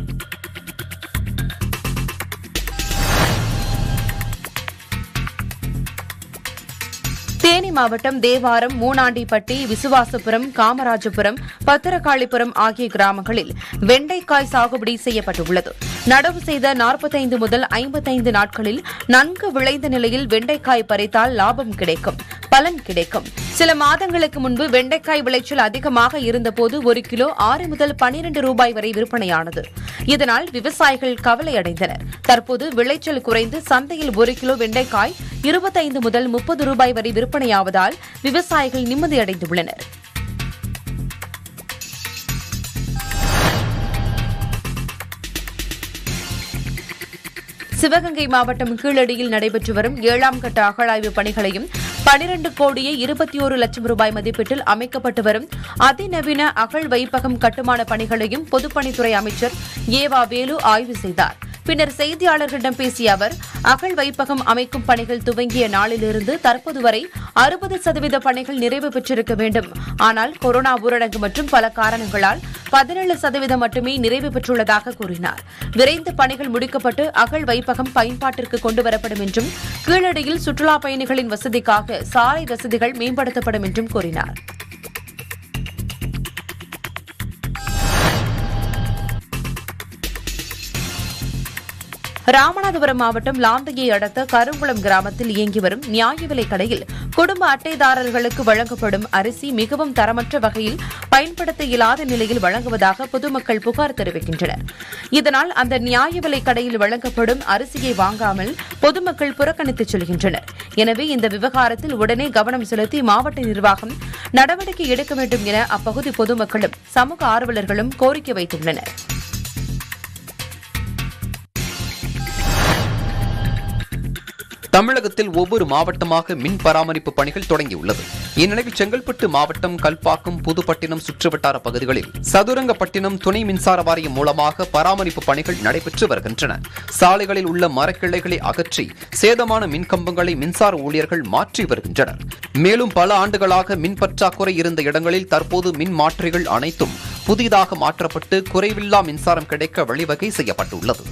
தேனி மாவட்டம் தேவாரம் மூணாண்டிப்பட்டி விசுவாசபுரம் காமராஜபுரம் பத்திரகாளிபுரம் ஆகிய கிராமங்களில் வெண்டைக்காய் சாகுபடி செய்யப்பட்டுள்ளது நடவு செய்த நாற்பத்தைந்து முதல் ஐம்பத்தைந்து நாட்களில் நன்கு விளைந்த நிலையில் வெண்டைக்காய் பறித்தால் லாபம் கிடைக்கும் பலன் கிடைக்கும் சில மாதங்களுக்கு முன்பு வெண்டைக்காய் விளைச்சல் அதிகமாக இருந்தபோது ஒரு கிலோ ஆறு முதல் பனிரண்டு ரூபாய் வரை விற்பனையானது இதனால் விவசாயிகள் கவலையடைந்தனர் தற்போது விளைச்சல் குறைந்து சந்தையில் ஒரு கிலோ வெண்டைக்காய் இருபத்தைந்து முதல் முப்பது ரூபாய் வரை விற்பனையாவதால் விவசாயிகள் நிம்மதியடைந்துள்ளனர் சிவகங்கை மாவட்டம் கீழடியில் நடைபெற்று வரும் ஏழாம் கட்ட அகழாய்வு பணிகளையும் பனிரண்டு கோடியே இருபத்தி ஒரு லட்சம் ரூபாய் மதிப்பீட்டில் அமைக்கப்பட்டு வரும் அதிநவீன அகழ் வைப்பகம் கட்டுமான பணிகளையும் பொதுப்பணித்துறை அமைச்சர் ஏவா வேலு ஆய்வு செய்தார் பின்னர் செய்தியாளர்களிடம் பேசிய அவர் அகழ் வைப்பகம் அமைக்கும் பணிகள் துவங்கிய நாளிலிருந்து தற்போது வரை அறுபது சதவீத பணிகள் நிறைவு பெற்றிருக்க வேண்டும் ஆனால் கொரோனா ஊரடங்கு மற்றும் பல காரணங்களால் பதினேழு சதவீதம் மட்டுமே நிறைவு பெற்றுள்ளதாக கூறினார் விரைந்து பணிகள் முடிக்கப்பட்டு அகழ் வைப்பகம் பயன்பாட்டிற்கு கொண்டுவரப்படும் என்றும் கீழடியில் சுற்றுலா பயணிகளின் வசதிக்காக சாலை வசதிகள் மேம்படுத்தப்படும் என்றும் கூறினார் ராமநாதபுரம் மாவட்டம் லாந்தையை அடுத்த கருங்குளம் கிராமத்தில் இயங்கி வரும் நியாய விலைக் கடையில் குடும்ப அட்டைதாரர்களுக்கு வழங்கப்படும் அரிசி மிகவும் தரமற்ற வகையில் பயன்படுத்த இயலாத நிலையில் வழங்குவதாக பொதுமக்கள் புகார் தெரிவிக்கின்றனர் இதனால் அந்த நியாய விலைக் கடையில் வழங்கப்படும் அரிசியை வாங்காமல் பொதுமக்கள் புறக்கணித்துச் செல்கின்றனர் எனவே இந்த விவகாரத்தில் உடனே கவனம் செலுத்தி மாவட்ட நிர்வாகம் நடவடிக்கை எடுக்க வேண்டும் என அப்பகுதி பொதுமக்களும் சமூக ஆர்வலர்களும் கோரிக்கை வைத்துள்ளனர் தமிழகத்தில் ஒவ்வொரு மாவட்டமாக மின் பராமரிப்பு பணிகள் தொடங்கியுள்ளது இந்நிலையில் செங்கல்பட்டு மாவட்டம் கல்பாக்கம் புதுப்பட்டினம் சுற்றுவட்டார பகுதிகளில் சதுரங்கப்பட்டினம் துணை மின்சார வாரியம் மூலமாக பராமரிப்பு பணிகள் நடைபெற்று வருகின்றன சாலைகளில் உள்ள மரக்கிளைகளை அகற்றி சேதமான மின்கம்பங்களை மின்சார ஊழியர்கள் மாற்றி வருகின்றனர் மேலும் பல ஆண்டுகளாக மின் பற்றாக்குறை இருந்த இடங்களில் தற்போது மின் மாற்றிகள் அனைத்தும் புதிதாக மாற்றப்பட்டு குறைவில்லா மின்சாரம் கிடைக்க வழிவகை செய்யப்பட்டுள்ளது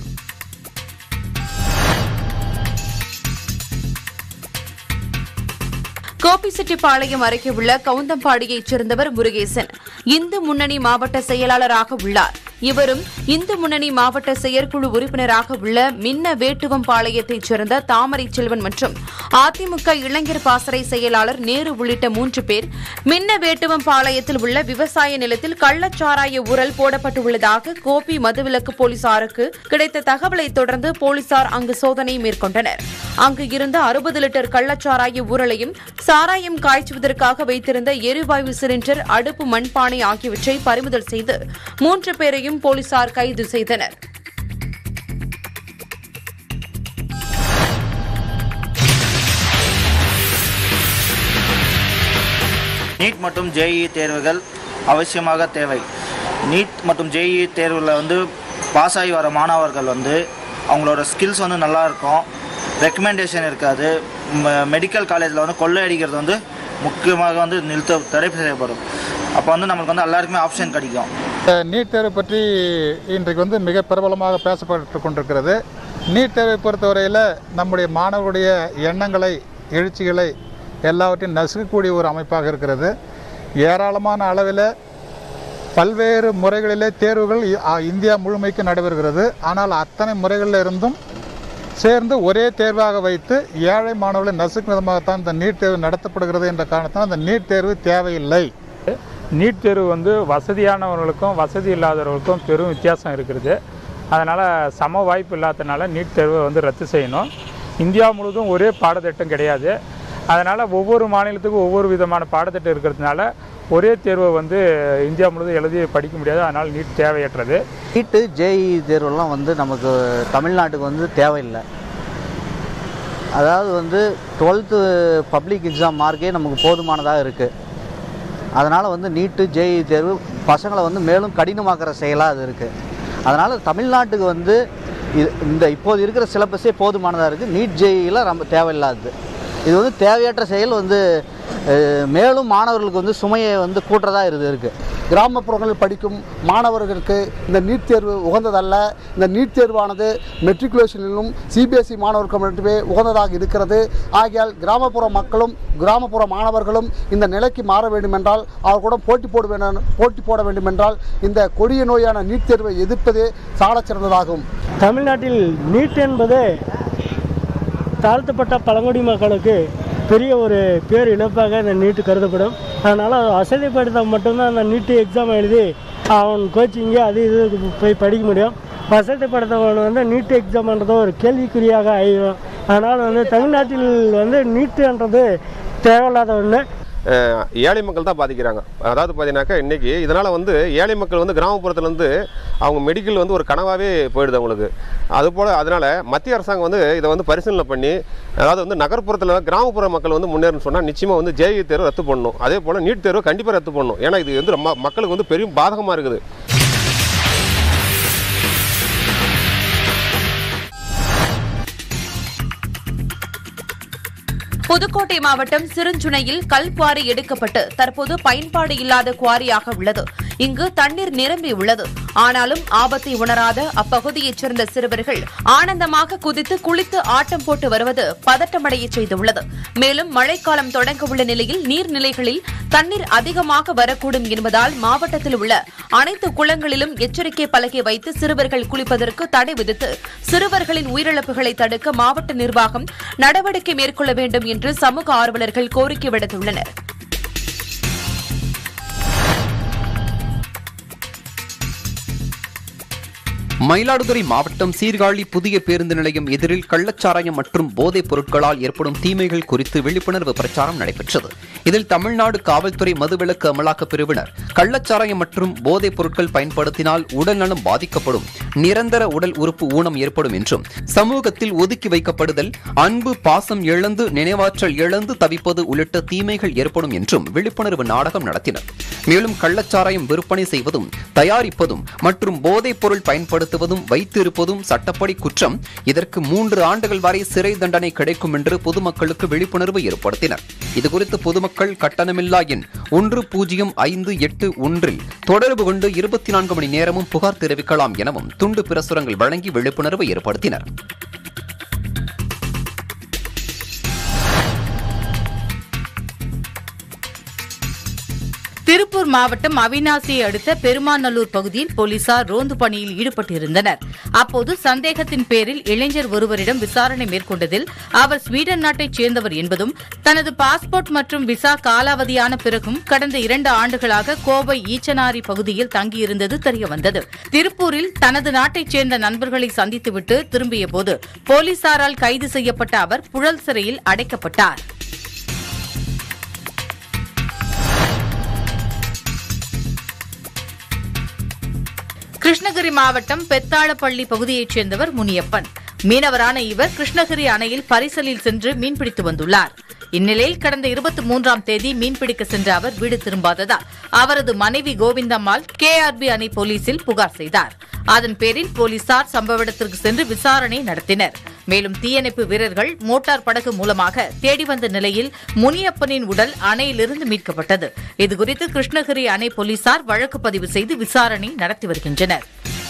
கோபிச்செட்டிப்பாளையம் அருகே உள்ள கவுந்தம்பாடியைச் சேர்ந்தவர் முருகேசன் இந்து முன்னணி மாவட்ட செயலாளராக உள்ளார் இவரும் இந்து முன்னணி மாவட்ட செயற்குழு உறுப்பினராக உள்ள மின்ன வேட்டுவம் பாளையத்தைச் சேர்ந்த தாமரை செல்வன் மற்றும் அதிமுக இளைஞர் பாசறை செயலாளர் நேரு உள்ளிட்ட மூன்று பேர் மின்ன வேட்டுவம் பாளையத்தில் உள்ள விவசாய நிலத்தில் கள்ளச்சாராய ஊரல் போடப்பட்டுள்ளதாக கோபி மதுவிலக்கு போலீசாருக்கு கிடைத்த தகவலை தொடர்ந்து போலீசார் அங்கு சோதனை மேற்கொண்டனர் அங்கு இருந்த அறுபது லிட்டர் கள்ளச்சாராய ஊரலையும் சாராயம் காய்ச்சுவதற்காக வைத்திருந்த எரிவாயு சிலிண்டர் அடுப்பு மண்பானை ஆகியவற்றை பறிமுதல் செய்து மூன்று பேரையும் போலீசார் கைது செய்தனர் நீட் மற்றும் ஜேஇ தேர்வுகள் அவசியமாக தேவை நீட் மற்றும் ஜேஇ தேர்வில் வந்து பாஸ் ஆகி வர மாணவர்கள் வந்து அவங்களோட ஸ்கில்ஸ் வந்து நல்லா இருக்கும் ரெக்கமெண்டேஷன் இருக்காது மெடிக்கல் காலேஜில் வந்து கொள்ளை அடிக்கிறது வந்து முக்கியமாக வந்து நிறுத்த தடை செய்யப்படும் அப்போ வந்து நம்மளுக்கு வந்து எல்லாருக்குமே ஆப்ஷன் கிடைக்கும் நீட் தேர்வு பற்றி இன்றைக்கு வந்து மிக பிரபலமாக பேசப்பட்டு கொண்டிருக்கிறது நீட் தேர்வை பொறுத்தவரையில் நம்முடைய மாணவருடைய எண்ணங்களை எழுச்சிகளை எல்லாவற்றையும் நசுக்கக்கூடிய ஒரு அமைப்பாக இருக்கிறது ஏராளமான அளவில் பல்வேறு முறைகளிலே தேர்வுகள் இ- ஆ, இந்தியா முழுமைக்கு நடைபெறுகிறது ஆனால் அத்தனை முறைகளில் இருந்தும் சேர்ந்து ஒரே தேர்வாக வைத்து ஏழை மாணவர்களை நசுக்கும் விதமாகத்தான் இந்த நீட் தேர்வு நடத்தப்படுகிறது என்ற காரணத்தால் இந்த நீட் தேர்வு தேவையில்லை நீட் தேர்வு வந்து வசதியானவர்களுக்கும் வசதி இல்லாதவர்களுக்கும் பெரும் வித்தியாசம் இருக்கிறது அதனால் சம வாய்ப்பு இல்லாதனால நீட் தேர்வை வந்து ரத்து செய்யணும் இந்தியா முழுவதும் ஒரே பாடத்திட்டம் கிடையாது அதனால் ஒவ்வொரு மாநிலத்துக்கும் ஒவ்வொரு விதமான பாடத்திட்டம் இருக்கிறதுனால ஒரே தேர்வை வந்து இந்தியா முழுவதும் எழுதி படிக்க முடியாது அதனால் நீட் தேவையற்றது நீட்டு ஜேஇ தேர்வெல்லாம் வந்து நமக்கு தமிழ்நாட்டுக்கு வந்து தேவையில்லை அதாவது வந்து டுவெல்த்து பப்ளிக் எக்ஸாம் மார்க்கே நமக்கு போதுமானதாக இருக்குது அதனால் வந்து நீட்டு ஜேஇ தேர்வு பசங்களை வந்து மேலும் கடினமாக்குற செயலாக அது இருக்குது அதனால் தமிழ்நாட்டுக்கு வந்து இது இந்த இப்போது இருக்கிற சிலபஸே போதுமானதாக இருக்குது நீட் ஜேஇலாம் ரொம்ப தேவையில்லாதது இது வந்து தேவையற்ற செயல் வந்து அஹ், மேலும் மாணவர்களுக்கு வந்து சுமையை வந்து கூட்டுறதா இது இருக்குது கிராமப்புறங்களில் படிக்கும் மாணவர்களுக்கு இந்த நீட் தேர்வு உகந்ததல்ல இந்த நீட் தேர்வானது மெட்ரிகுலேஷனிலும் சிபிஎஸ்இ மாணவர்களுக்கு மட்டுமே உகந்ததாக இருக்கிறது ஆகையால் கிராமப்புற மக்களும் கிராமப்புற மாணவர்களும் இந்த நிலைக்கு மாற வேண்டுமென்றால் அவர்களுடன் போட்டி போட வேண்டும் போட்டி போட வேண்டுமென்றால் இந்த கொடிய நோயான நீட் தேர்வை எதிர்ப்பதே சாலச் சிறந்ததாகும் தமிழ்நாட்டில் நீட் என்பது தாழ்த்தப்பட்ட பழங்குடி மக்களுக்கு பெரிய ஒரு பேர் இழப்பாக இந்த நீட்டு கருதப்படும் அதனால் வசதிப்படுத்த மட்டும்தான் அந்த நீட்டு எக்ஸாம் எழுதி அவன் கோச்சிங்கு அது இது போய் படிக்க முடியும் வசதிப்படுத்தவன் வந்து நீட்டு எக்ஸாம்ன்றது ஒரு கேள்விக்குறியாக ஆயிடும் அதனால் வந்து தமிழ்நாட்டில் வந்து நீட்டுன்றது தேவையில்லாத ஒன்று அஹ் ஏழை மக்கள் தான் பாதிக்கிறாங்க அதாவது பார்த்தீங்கன்னாக்கா இன்றைக்கி இதனால் வந்து ஏழை மக்கள் வந்து கிராமப்புறத்துல வந்து அவங்க மெடிக்கல் வந்து ஒரு கனவாகவே போயிடுது அவங்களுக்கு அதுபோல் அதனால் மத்திய அரசாங்கம் வந்து இதை வந்து பரிசீலனை பண்ணி அதாவது வந்து நகர்ப்புறத்தில் கிராமப்புற மக்கள் வந்து முன்னேறணும்னு சொன்னால் நிச்சயமாக வந்து ஜேஇ தேர்வு ரத்து பண்ணணும் அதே போல் நீட் தேர்வு கண்டிப்பாக ரத்து பண்ணணும் ஏன்னா இது வந்து ரொம்ப மக்களுக்கு வந்து பெரிய பாதகமாக இருக்குது புதுக்கோட்டை மாவட்டம் சிறுஞ்சுனையில் கல் குவாரி எடுக்கப்பட்டு தற்போது பயன்பாடு இல்லாத குவாரியாக உள்ளது இங்கு தண்ணீர் நிரம்பி உள்ளது ஆனாலும் ஆபத்தை உணராத அப்பகுதியைச் சேர்ந்த சிறுவர்கள் ஆனந்தமாக குதித்து குளித்து ஆட்டம் போட்டு வருவது பதட்டமடைய செய்துள்ளது மேலும் மழைக்காலம் தொடங்க உள்ள நிலையில் நீர்நிலைகளில் தண்ணீர் அதிகமாக வரக்கூடும் என்பதால் மாவட்டத்தில் உள்ள அனைத்து குளங்களிலும் எச்சரிக்கை பலகை வைத்து சிறுவர்கள் குளிப்பதற்கு தடை விதித்து சிறுவர்களின் உயிரிழப்புகளை தடுக்க மாவட்ட நிர்வாகம் நடவடிக்கை மேற்கொள்ள வேண்டும் என்று சமூக ஆர்வலர்கள் கோரிக்கை விடுத்துள்ளனர் மயிலாடுதுறை மாவட்டம் சீர்காழி புதிய பேருந்து நிலையம் எதிரில் கள்ளச்சாராயம் மற்றும் போதைப் பொருட்களால் ஏற்படும் தீமைகள் குறித்து விழிப்புணர்வு பிரச்சாரம் நடைபெற்றது இதில் தமிழ்நாடு காவல்துறை மதுவிலக்கு அமலாக்கப் பிரிவினர் கள்ளச்சாராயம் மற்றும் போதைப் பொருட்கள் பயன்படுத்தினால் உடல்நலம் பாதிக்கப்படும் நிரந்தர உடல் உறுப்பு ஊனம் ஏற்படும் என்றும் சமூகத்தில் ஒதுக்கி வைக்கப்படுதல் அன்பு பாசம் இழந்து நினைவாற்றல் இழந்து தவிப்பது உள்ளிட்ட தீமைகள் ஏற்படும் என்றும் விழிப்புணர்வு நாடகம் நடத்தினர் மேலும் கள்ளச்சாராயம் விற்பனை செய்வதும் தயாரிப்பதும் மற்றும் போதைப் பொருள் பயன்படுத்துவதும் வைத்திருப்பதும் சட்டப்படி குற்றம் இதற்கு மூன்று ஆண்டுகள் வரை சிறை தண்டனை கிடைக்கும் என்று பொதுமக்களுக்கு விழிப்புணர்வு ஏற்படுத்தினர் இதுகுறித்து பொதுமக்கள் கட்டணமில்லா எண் ஒன்று பூஜ்ஜியம் ஐந்து எட்டு ஒன்றில் தொடர்பு கொண்டு இருபத்தி நான்கு மணி நேரமும் புகார் தெரிவிக்கலாம் எனவும் துண்டு பிரசுரங்கள் வழங்கி விழிப்புணர்வு ஏற்படுத்தினர் திருப்பூர் மாவட்டம் அவினாசியை அடுத்த பெருமாநல்லூர் பகுதியில் போலீசார் ரோந்து பணியில் ஈடுபட்டிருந்தனர் அப்போது சந்தேகத்தின் பேரில் இளைஞர் ஒருவரிடம் விசாரணை மேற்கொண்டதில் அவர் ஸ்வீடன் நாட்டைச் சேர்ந்தவர் என்பதும் தனது பாஸ்போர்ட் மற்றும் விசா காலாவதியான பிறகும் கடந்த இரண்டு ஆண்டுகளாக கோவை ஈச்சனாரி பகுதியில் தங்கியிருந்தது தெரியவந்தது திருப்பூரில் தனது நாட்டைச் சேர்ந்த நண்பர்களை சந்தித்துவிட்டு திரும்பியபோது போலீசாரால் கைது செய்யப்பட்ட அவர் புழல் சிறையில் அடைக்கப்பட்டார் கிருஷ்ணகிரி மாவட்டம் பெத்தாளப்பள்ளி பகுதியைச் சேர்ந்தவர் முனியப்பன் மீனவரான இவர் கிருஷ்ணகிரி அணையில் பரிசலில் சென்று மீன்பிடித்து வந்துள்ளார் இந்நிலையில் கடந்த இருபத்தி மூன்றாம் தேதி மீன்பிடிக்க சென்ற அவர் வீடு திரும்பாததால் அவரது மனைவி கோவிந்தம்மாள் கேஆர்பி அணை போலீசில் புகார் செய்தார் அதன் பேரில் போலீசார் சம்பவ இடத்திற்கு சென்று விசாரணை நடத்தினர் மேலும் தீயணைப்பு வீரர்கள் மோட்டார் படகு மூலமாக தேடி வந்த நிலையில் முனியப்பனின் உடல் அணையிலிருந்து மீட்கப்பட்டது இதுகுறித்து கிருஷ்ணகிரி அணை போலீசார் வழக்கு பதிவு செய்து விசாரணை நடத்தி வருகின்றனர்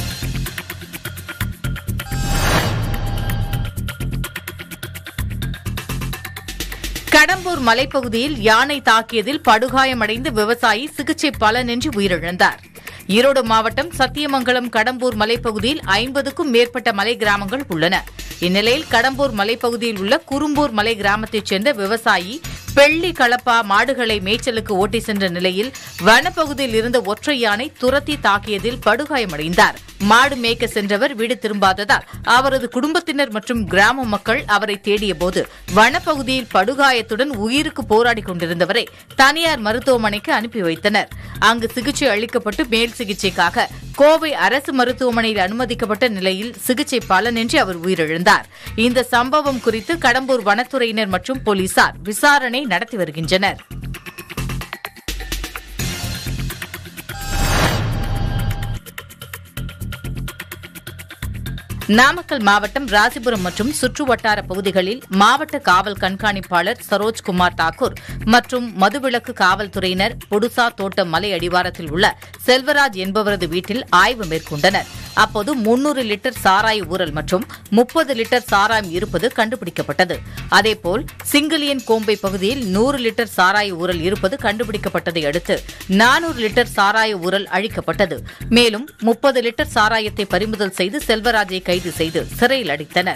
கடம்பூர் மலைப்பகுதியில் யானை தாக்கியதில் படுகாயமடைந்த விவசாயி சிகிச்சை பலனின்றி உயிரிழந்தார் ஈரோடு மாவட்டம் சத்தியமங்கலம் கடம்பூர் மலைப்பகுதியில் ஐம்பதுக்கும் மேற்பட்ட மலை கிராமங்கள் உள்ளன இந்நிலையில் கடம்பூர் மலைப்பகுதியில் உள்ள குறும்பூர் மலை கிராமத்தைச் சேர்ந்த விவசாயி பெள்ளி களப்பா மாடுகளை மேய்ச்சலுக்கு ஓட்டி சென்ற நிலையில் வனப்பகுதியில் இருந்த ஒற்றை யானை துரத்தி தாக்கியதில் படுகாயமடைந்தார் மாடு மேய்க்க சென்றவர் வீடு திரும்பாததால் அவரது குடும்பத்தினர் மற்றும் கிராம மக்கள் அவரை தேடியபோது வனப்பகுதியில் படுகாயத்துடன் உயிருக்கு போராடிக் கொண்டிருந்தவரை தனியார் மருத்துவமனைக்கு அனுப்பி வைத்தனர் அங்கு சிகிச்சை அளிக்கப்பட்டு மேல் சிகிச்சைக்காக கோவை அரசு மருத்துவமனையில் அனுமதிக்கப்பட்ட நிலையில் சிகிச்சை பலனின்றி அவர் உயிரிழந்தார் இந்த சம்பவம் குறித்து கடம்பூர் வனத்துறையினர் மற்றும் போலீசார் விசாரணை நடத்தி வருகின்றனர் நாமக்கல் மாவட்டம் ராசிபுரம் மற்றும் சுற்றுவட்டார பகுதிகளில் மாவட்ட காவல் கண்காணிப்பாளர் சரோஜ்குமார் தாக்கூர் மற்றும் மதுவிலக்கு காவல்துறையினர் பொடுசா தோட்டம் மலை அடிவாரத்தில் உள்ள செல்வராஜ் என்பவரது வீட்டில் ஆய்வு மேற்கொண்டனர் அப்போது முன்னூறு லிட்டர் சாராய ஊறல் மற்றும் முப்பது லிட்டர் சாராயம் இருப்பது கண்டுபிடிக்கப்பட்டது அதேபோல் சிங்கிலியன் கோம்பை பகுதியில் நூறு லிட்டர் சாராய ஊறல் இருப்பது கண்டுபிடிக்கப்பட்டதை அடுத்து நானூறு லிட்டர் சாராய ஊறல் அழிக்கப்பட்டது மேலும் முப்பது லிட்டர் சாராயத்தை பறிமுதல் செய்து செல்வராஜை கைது செய்து சிறையில் அடைத்தனர்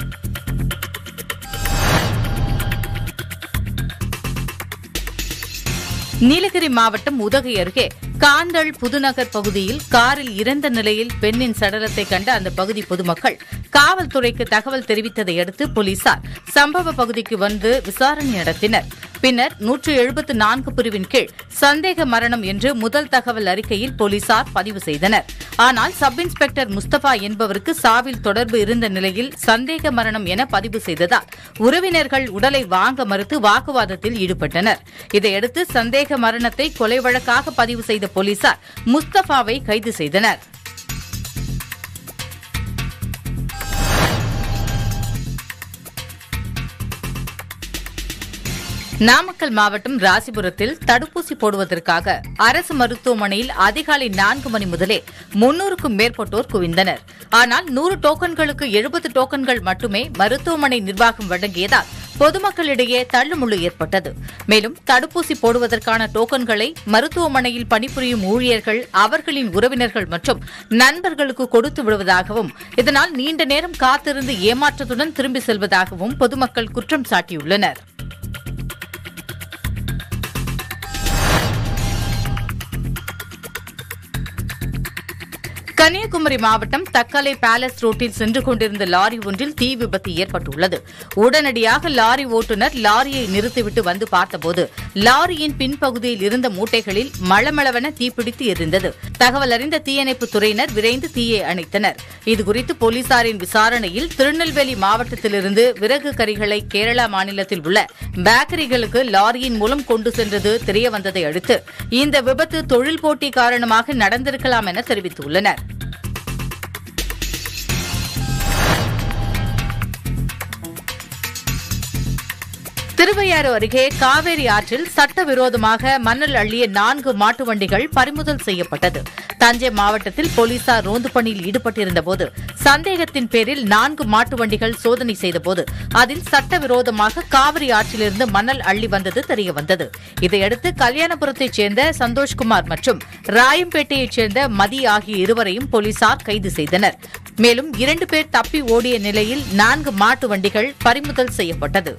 நீலகிரி மாவட்டம் உதகை அருகே காந்தள் புதுநகர் பகுதியில் காரில் இறந்த நிலையில் பெண்ணின் சடலத்தை கண்ட அந்த பகுதி பொதுமக்கள் காவல்துறைக்கு தகவல் தெரிவித்ததை அடுத்து போலீசார் சம்பவ பகுதிக்கு வந்து விசாரணை நடத்தினர் பின்னர் நூற்று எழுபத்து நான்கு பிரிவின் கீழ் சந்தேக மரணம் என்று முதல் தகவல் அறிக்கையில் போலீசார் பதிவு செய்தனர் ஆனால் சப் இன்ஸ்பெக்டர் முஸ்தபா என்பவருக்கு சாவில் தொடர்பு இருந்த நிலையில் சந்தேக மரணம் என பதிவு செய்ததால் உறவினர்கள் உடலை வாங்க மறுத்து வாக்குவாதத்தில் ஈடுபட்டனர் இதையடுத்து சந்தேக மரணத்தை கொலை வழக்காக பதிவு செய்த போலீசார் முஸ்தபாவை கைது செய்தனர் நாமக்கல் மாவட்டம் ராசிபுரத்தில் தடுப்பூசி போடுவதற்காக அரசு மருத்துவமனையில் அதிகாலை நான்கு மணி முதலே முன்னூறுக்கும் மேற்பட்டோர் குவிந்தனர் ஆனால் நூறு டோக்கன்களுக்கு எழுபது டோக்கன்கள் மட்டுமே மருத்துவமனை நிர்வாகம் வழங்கியதால் பொதுமக்களிடையே தள்ளுமுள்ளு ஏற்பட்டது மேலும் தடுப்பூசி போடுவதற்கான டோக்கன்களை மருத்துவமனையில் பணிபுரியும் ஊழியர்கள் அவர்களின் உறவினர்கள் மற்றும் நண்பர்களுக்கு கொடுத்து விடுவதாகவும் இதனால் நீண்ட நேரம் காத்திருந்து ஏமாற்றத்துடன் திரும்பி செல்வதாகவும் பொதுமக்கள் குற்றம் சாட்டியுள்ளனர் கன்னியாகுமரி மாவட்டம் தக்கலை பேலஸ் ரோட்டில் சென்று கொண்டிருந்த லாரி ஒன்றில் தீ விபத்து ஏற்பட்டுள்ளது உடனடியாக லாரி ஓட்டுநர் லாரியை நிறுத்திவிட்டு வந்து பார்த்தபோது லாரியின் பின்பகுதியில் இருந்த மூட்டைகளில் மளமளவென தீப்பிடித்து எரிந்தது தகவல் அறிந்த தீயணைப்புத் துறையினர் விரைந்து தீயை அணைத்தனர் இதுகுறித்து போலீசாரின் விசாரணையில் திருநெல்வேலி மாவட்டத்திலிருந்து விறகு கரிகளை கேரளா மாநிலத்தில் உள்ள பேக்கரிகளுக்கு லாரியின் மூலம் கொண்டு சென்றது தெரியவந்ததை அடுத்து இந்த விபத்து தொழில் போட்டி காரணமாக நடந்திருக்கலாம் என தெரிவித்துள்ளனர் திருவையாறு அருகே காவேரி ஆற்றில் சட்டவிரோதமாக மணல் அள்ளிய நான்கு மாட்டு வண்டிகள் பறிமுதல் செய்யப்பட்டது தஞ்சை மாவட்டத்தில் போலீசார் ரோந்து பணியில் ஈடுபட்டிருந்தபோது சந்தேகத்தின் பேரில் நான்கு மாட்டு வண்டிகள் சோதனை செய்தபோது அதில் சட்டவிரோதமாக காவிரி ஆற்றிலிருந்து மணல் அள்ளி வந்தது தெரியவந்தது இதையடுத்து கல்யாணபுரத்தைச் சேர்ந்த சந்தோஷ்குமார் மற்றும் ராயம்பேட்டையைச் சேர்ந்த மதி ஆகிய இருவரையும் போலீசார் கைது செய்தனர் மேலும் இரண்டு பேர் தப்பி ஓடிய நிலையில் நான்கு மாட்டு வண்டிகள் பறிமுதல் செய்யப்பட்டது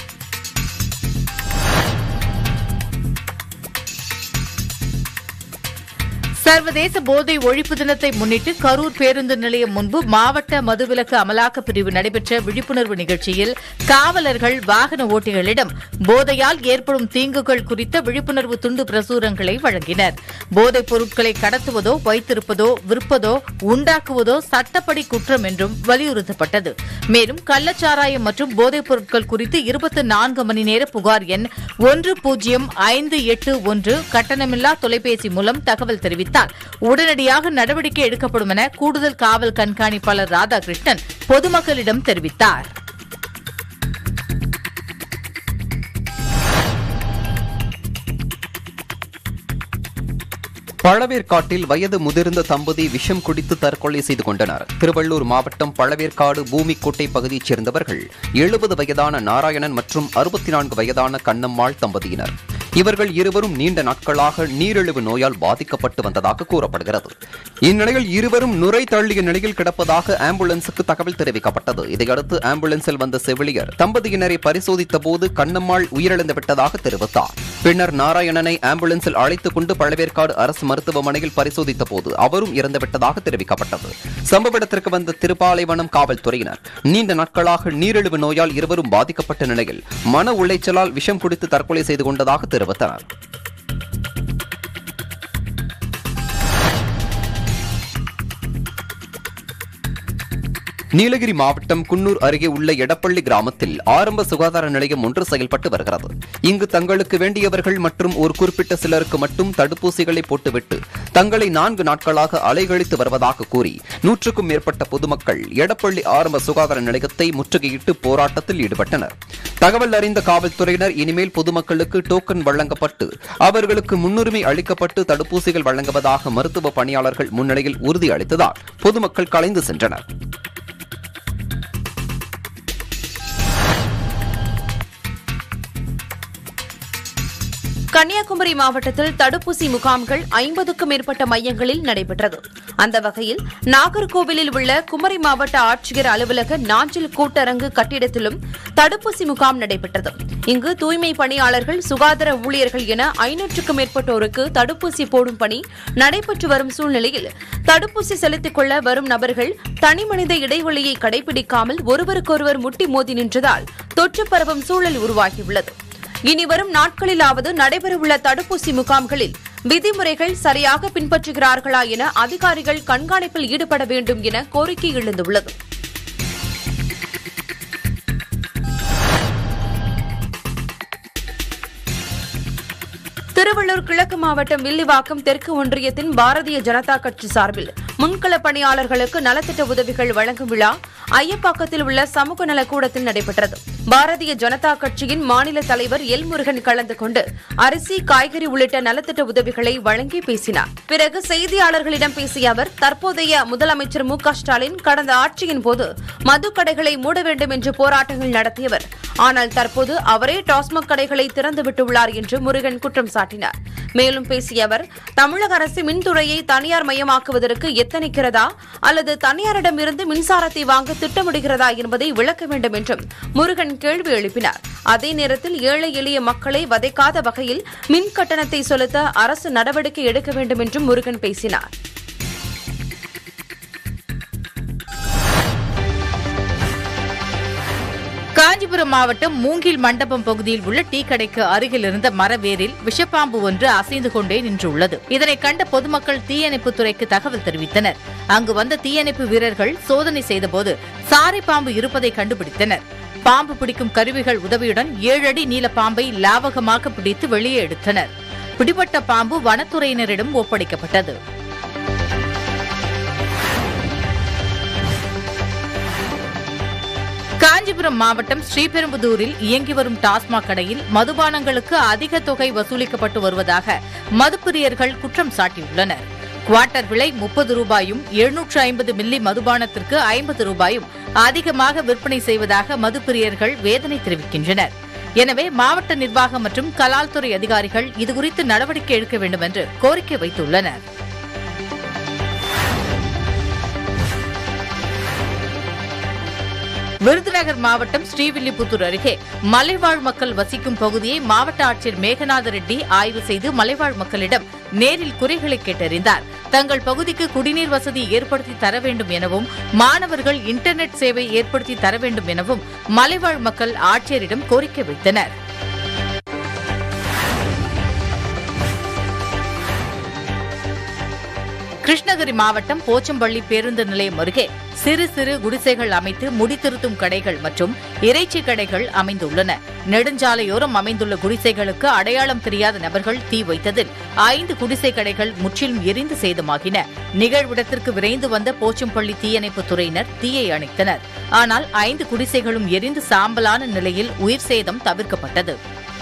சர்வதேச போதை ஒழிப்பு தினத்தை முன்னிட்டு கரூர் பேருந்து நிலையம் முன்பு மாவட்ட மதுவிலக்கு அமலாக்கப் பிரிவு நடைபெற்ற விழிப்புணர்வு நிகழ்ச்சியில் காவலர்கள் வாகன ஓட்டிகளிடம் போதையால் ஏற்படும் தீங்குகள் குறித்த விழிப்புணர்வு துண்டு பிரசுரங்களை வழங்கினர் போதைப் பொருட்களை கடத்துவதோ வைத்திருப்பதோ விற்பதோ உண்டாக்குவதோ சட்டப்படி குற்றம் என்றும் வலியுறுத்தப்பட்டது மேலும் கள்ளச்சாராயம் மற்றும் போதைப் பொருட்கள் குறித்து இருபத்தி நான்கு மணி நேர புகார் எண் ஒன்று பூஜ்ஜியம் ஐந்து எட்டு ஒன்று கட்டணமில்லா தொலைபேசி மூலம் தகவல் தெரிவித்தார் உடனடியாக நடவடிக்கை எடுக்கப்படும் என கூடுதல் காவல் கண்காணிப்பாளர் ராதாகிருஷ்ணன் பொதுமக்களிடம் தெரிவித்தார் பழவேற்காட்டில் வயது முதிர்ந்த தம்பதி விஷம் குடித்து தற்கொலை செய்து கொண்டனர் திருவள்ளூர் மாவட்டம் பழவேற்காடு பூமிக்கோட்டை பகுதியைச் சேர்ந்தவர்கள் எழுபது வயதான நாராயணன் மற்றும் அறுபத்தி நான்கு வயதான கண்ணம்மாள் தம்பதியினர் இவர்கள் இருவரும் நீண்ட நாட்களாக நீரிழிவு நோயால் பாதிக்கப்பட்டு வந்ததாக கூறப்படுகிறது இந்நிலையில் இருவரும் நுரை தள்ளிய நிலையில் கிடப்பதாக ஆம்புலன்ஸுக்கு தகவல் தெரிவிக்கப்பட்டது இதையடுத்து ஆம்புலன்ஸில் வந்த செவிலியர் தம்பதியினரை பரிசோதித்த போது கண்ணம்மாள் உயிரிழந்து விட்டதாக தெரிவித்தார் பின்னர் நாராயணனை ஆம்புலன்ஸில் அழைத்துக் கொண்டு பழவேற்காடு அரசு மருத்துவமனையில் பரிசோதித்த போது அவரும் இறந்துவிட்டதாக தெரிவிக்கப்பட்டது சம்பவ இடத்திற்கு வந்த திருப்பாலைவனம் காவல்துறையினர் நீண்ட நாட்களாக நீரிழிவு நோயால் இருவரும் பாதிக்கப்பட்ட நிலையில் மன உளைச்சலால் விஷம் குடித்து தற்கொலை செய்து கொண்டதாக தெரிவித்தனர் நீலகிரி மாவட்டம் குன்னூர் அருகே உள்ள எடப்பள்ளி கிராமத்தில் ஆரம்ப சுகாதார நிலையம் ஒன்று செயல்பட்டு வருகிறது இங்கு தங்களுக்கு வேண்டியவர்கள் மற்றும் ஒரு குறிப்பிட்ட சிலருக்கு மட்டும் தடுப்பூசிகளை போட்டுவிட்டு தங்களை நான்கு நாட்களாக அலைகழித்து வருவதாக கூறி நூற்றுக்கும் மேற்பட்ட பொதுமக்கள் எடப்பள்ளி ஆரம்ப சுகாதார நிலையத்தை முற்றுகையிட்டு போராட்டத்தில் ஈடுபட்டனர் தகவல் அறிந்த காவல்துறையினர் இனிமேல் பொதுமக்களுக்கு டோக்கன் வழங்கப்பட்டு அவர்களுக்கு முன்னுரிமை அளிக்கப்பட்டு தடுப்பூசிகள் வழங்குவதாக மருத்துவ பணியாளர்கள் முன்னிலையில் உறுதியளித்ததால் பொதுமக்கள் கலைந்து சென்றனர் கன்னியாகுமரி மாவட்டத்தில் தடுப்பூசி முகாம்கள் ஐம்பதுக்கும் மேற்பட்ட மையங்களில் நடைபெற்றது அந்த வகையில் நாகர்கோவிலில் உள்ள குமரி மாவட்ட ஆட்சியர் அலுவலக நாஞ்சில் கூட்டரங்கு கட்டிடத்திலும் தடுப்பூசி முகாம் நடைபெற்றது இங்கு தூய்மை பணியாளர்கள் சுகாதார ஊழியர்கள் என ஐநூற்றுக்கும் மேற்பட்டோருக்கு தடுப்பூசி போடும் பணி நடைபெற்று வரும் சூழ்நிலையில் தடுப்பூசி செலுத்திக் கொள்ள வரும் நபர்கள் தனிமனித இடைவெளியை கடைபிடிக்காமல் ஒருவருக்கொருவர் முட்டி மோதி நின்றதால் தொற்று பரவும் சூழல் உருவாகியுள்ளது இனி வரும் நாட்களிலாவது நடைபெறவுள்ள தடுப்பூசி முகாம்களில் விதிமுறைகள் சரியாக பின்பற்றுகிறார்களா என அதிகாரிகள் கண்காணிப்பில் ஈடுபட வேண்டும் என கோரிக்கை எழுந்துள்ளது திருவள்ளூர் கிழக்கு மாவட்டம் வில்லிவாக்கம் தெற்கு ஒன்றியத்தின் பாரதிய ஜனதா கட்சி சார்பில் முன்கள பணியாளர்களுக்கு நலத்திட்ட உதவிகள் வழங்கும் விழா ஐயப்பாக்கத்தில் உள்ள சமூக நலக்கூடத்தில் நடைபெற்றது பாரதிய ஜனதா கட்சியின் மாநில தலைவர் எல் முருகன் கலந்து கொண்டு அரிசி காய்கறி உள்ளிட்ட நலத்திட்ட உதவிகளை வழங்கி பேசினார் பிறகு செய்தியாளர்களிடம் பேசிய அவர் தற்போதைய முதலமைச்சர் மு க ஸ்டாலின் கடந்த ஆட்சியின் போது மது கடைகளை மூட வேண்டும் என்று போராட்டங்கள் நடத்தியவர் ஆனால் தற்போது அவரே டாஸ்மாக் கடைகளை திறந்துவிட்டுள்ளார் என்று முருகன் குற்றம் சாட்டினார் மேலும் பேசிய அவர் தமிழக அரசு மின்துறையை தனியார் மயமாக்குவதற்கு எத்தனிக்கிறதா அல்லது தனியாரிடமிருந்து மின்சாரத்தை வாங்க திட்டமிடுகிறதா என்பதை விளக்க வேண்டும் என்றும் முருகன் கேள்வி எழுப்பினார் அதே நேரத்தில் ஏழை எளிய மக்களை வதைக்காத வகையில் மின் கட்டணத்தை செலுத்த அரசு நடவடிக்கை எடுக்க வேண்டும் என்றும் முருகன் பேசினார் காஞ்சிபுரம் மாவட்டம் மூங்கில் மண்டபம் பகுதியில் உள்ள டீ கடைக்கு அருகில் இருந்த மரவேரில் விஷப்பாம்பு ஒன்று அசைந்து கொண்டே நின்றுள்ளது இதனை கண்ட பொதுமக்கள் தீயணைப்புத் துறைக்கு தகவல் தெரிவித்தனர் அங்கு வந்த தீயணைப்பு வீரர்கள் சோதனை செய்தபோது சாரை பாம்பு இருப்பதை கண்டுபிடித்தனர் பாம்பு பிடிக்கும் கருவிகள் உதவியுடன் ஏழு அடி நீள பாம்பை லாவகமாக பிடித்து வெளியே எடுத்தனர் பிடிபட்ட பாம்பு வனத்துறையினரிடம் ஒப்படைக்கப்பட்டது காஞ்சிபுரம் மாவட்டம் ஸ்ரீபெரும்புதூரில் இயங்கி வரும் டாஸ்மாக் கடையில் மதுபானங்களுக்கு அதிக தொகை வசூலிக்கப்பட்டு வருவதாக மதுப்பிரியர்கள் குற்றம் சாட்டியுள்ளனர் குவார்ட்டர் விலை முப்பது ரூபாயும் எழுநூற்று ஐம்பது மில்லி மதுபானத்திற்கு ஐம்பது ரூபாயும் அதிகமாக விற்பனை செய்வதாக மதுப்பிரியர்கள் வேதனை தெரிவிக்கின்றனர் எனவே மாவட்ட நிர்வாகம் மற்றும் கலால்துறை அதிகாரிகள் இதுகுறித்து நடவடிக்கை எடுக்க வேண்டும் என்று கோரிக்கை வைத்துள்ளனர் விருதுநகர் மாவட்டம் ஸ்ரீவில்லிபுத்தூர் அருகே மலைவாழ் மக்கள் வசிக்கும் பகுதியை மாவட்ட ஆட்சியர் மேகநாத ரெட்டி ஆய்வு செய்து மலைவாழ் மக்களிடம் நேரில் குறைகளை கேட்டறிந்தார் தங்கள் பகுதிக்கு குடிநீர் வசதி ஏற்படுத்தி தர வேண்டும் எனவும் மாணவர்கள் இன்டர்நெட் சேவை ஏற்படுத்தி தர வேண்டும் எனவும் மலைவாழ் மக்கள் ஆட்சியரிடம் கோரிக்கை வைத்தனர் கிருஷ்ணகிரி மாவட்டம் போச்சம்பள்ளி பேருந்து நிலையம் அருகே சிறு சிறு குடிசைகள் அமைத்து முடித்திருத்தும் கடைகள் மற்றும் இறைச்சி கடைகள் அமைந்துள்ளன நெடுஞ்சாலையோரம் அமைந்துள்ள குடிசைகளுக்கு அடையாளம் தெரியாத நபர்கள் தீ வைத்ததில் ஐந்து குடிசை கடைகள் முற்றிலும் எரிந்து சேதமாகின நிகழ்விடத்திற்கு விரைந்து வந்த போச்சம்பள்ளி தீயணைப்புத் துறையினர் தீயை அணைத்தனர் ஆனால் ஐந்து குடிசைகளும் எரிந்து சாம்பலான நிலையில் உயிர் சேதம் தவிர்க்கப்பட்டது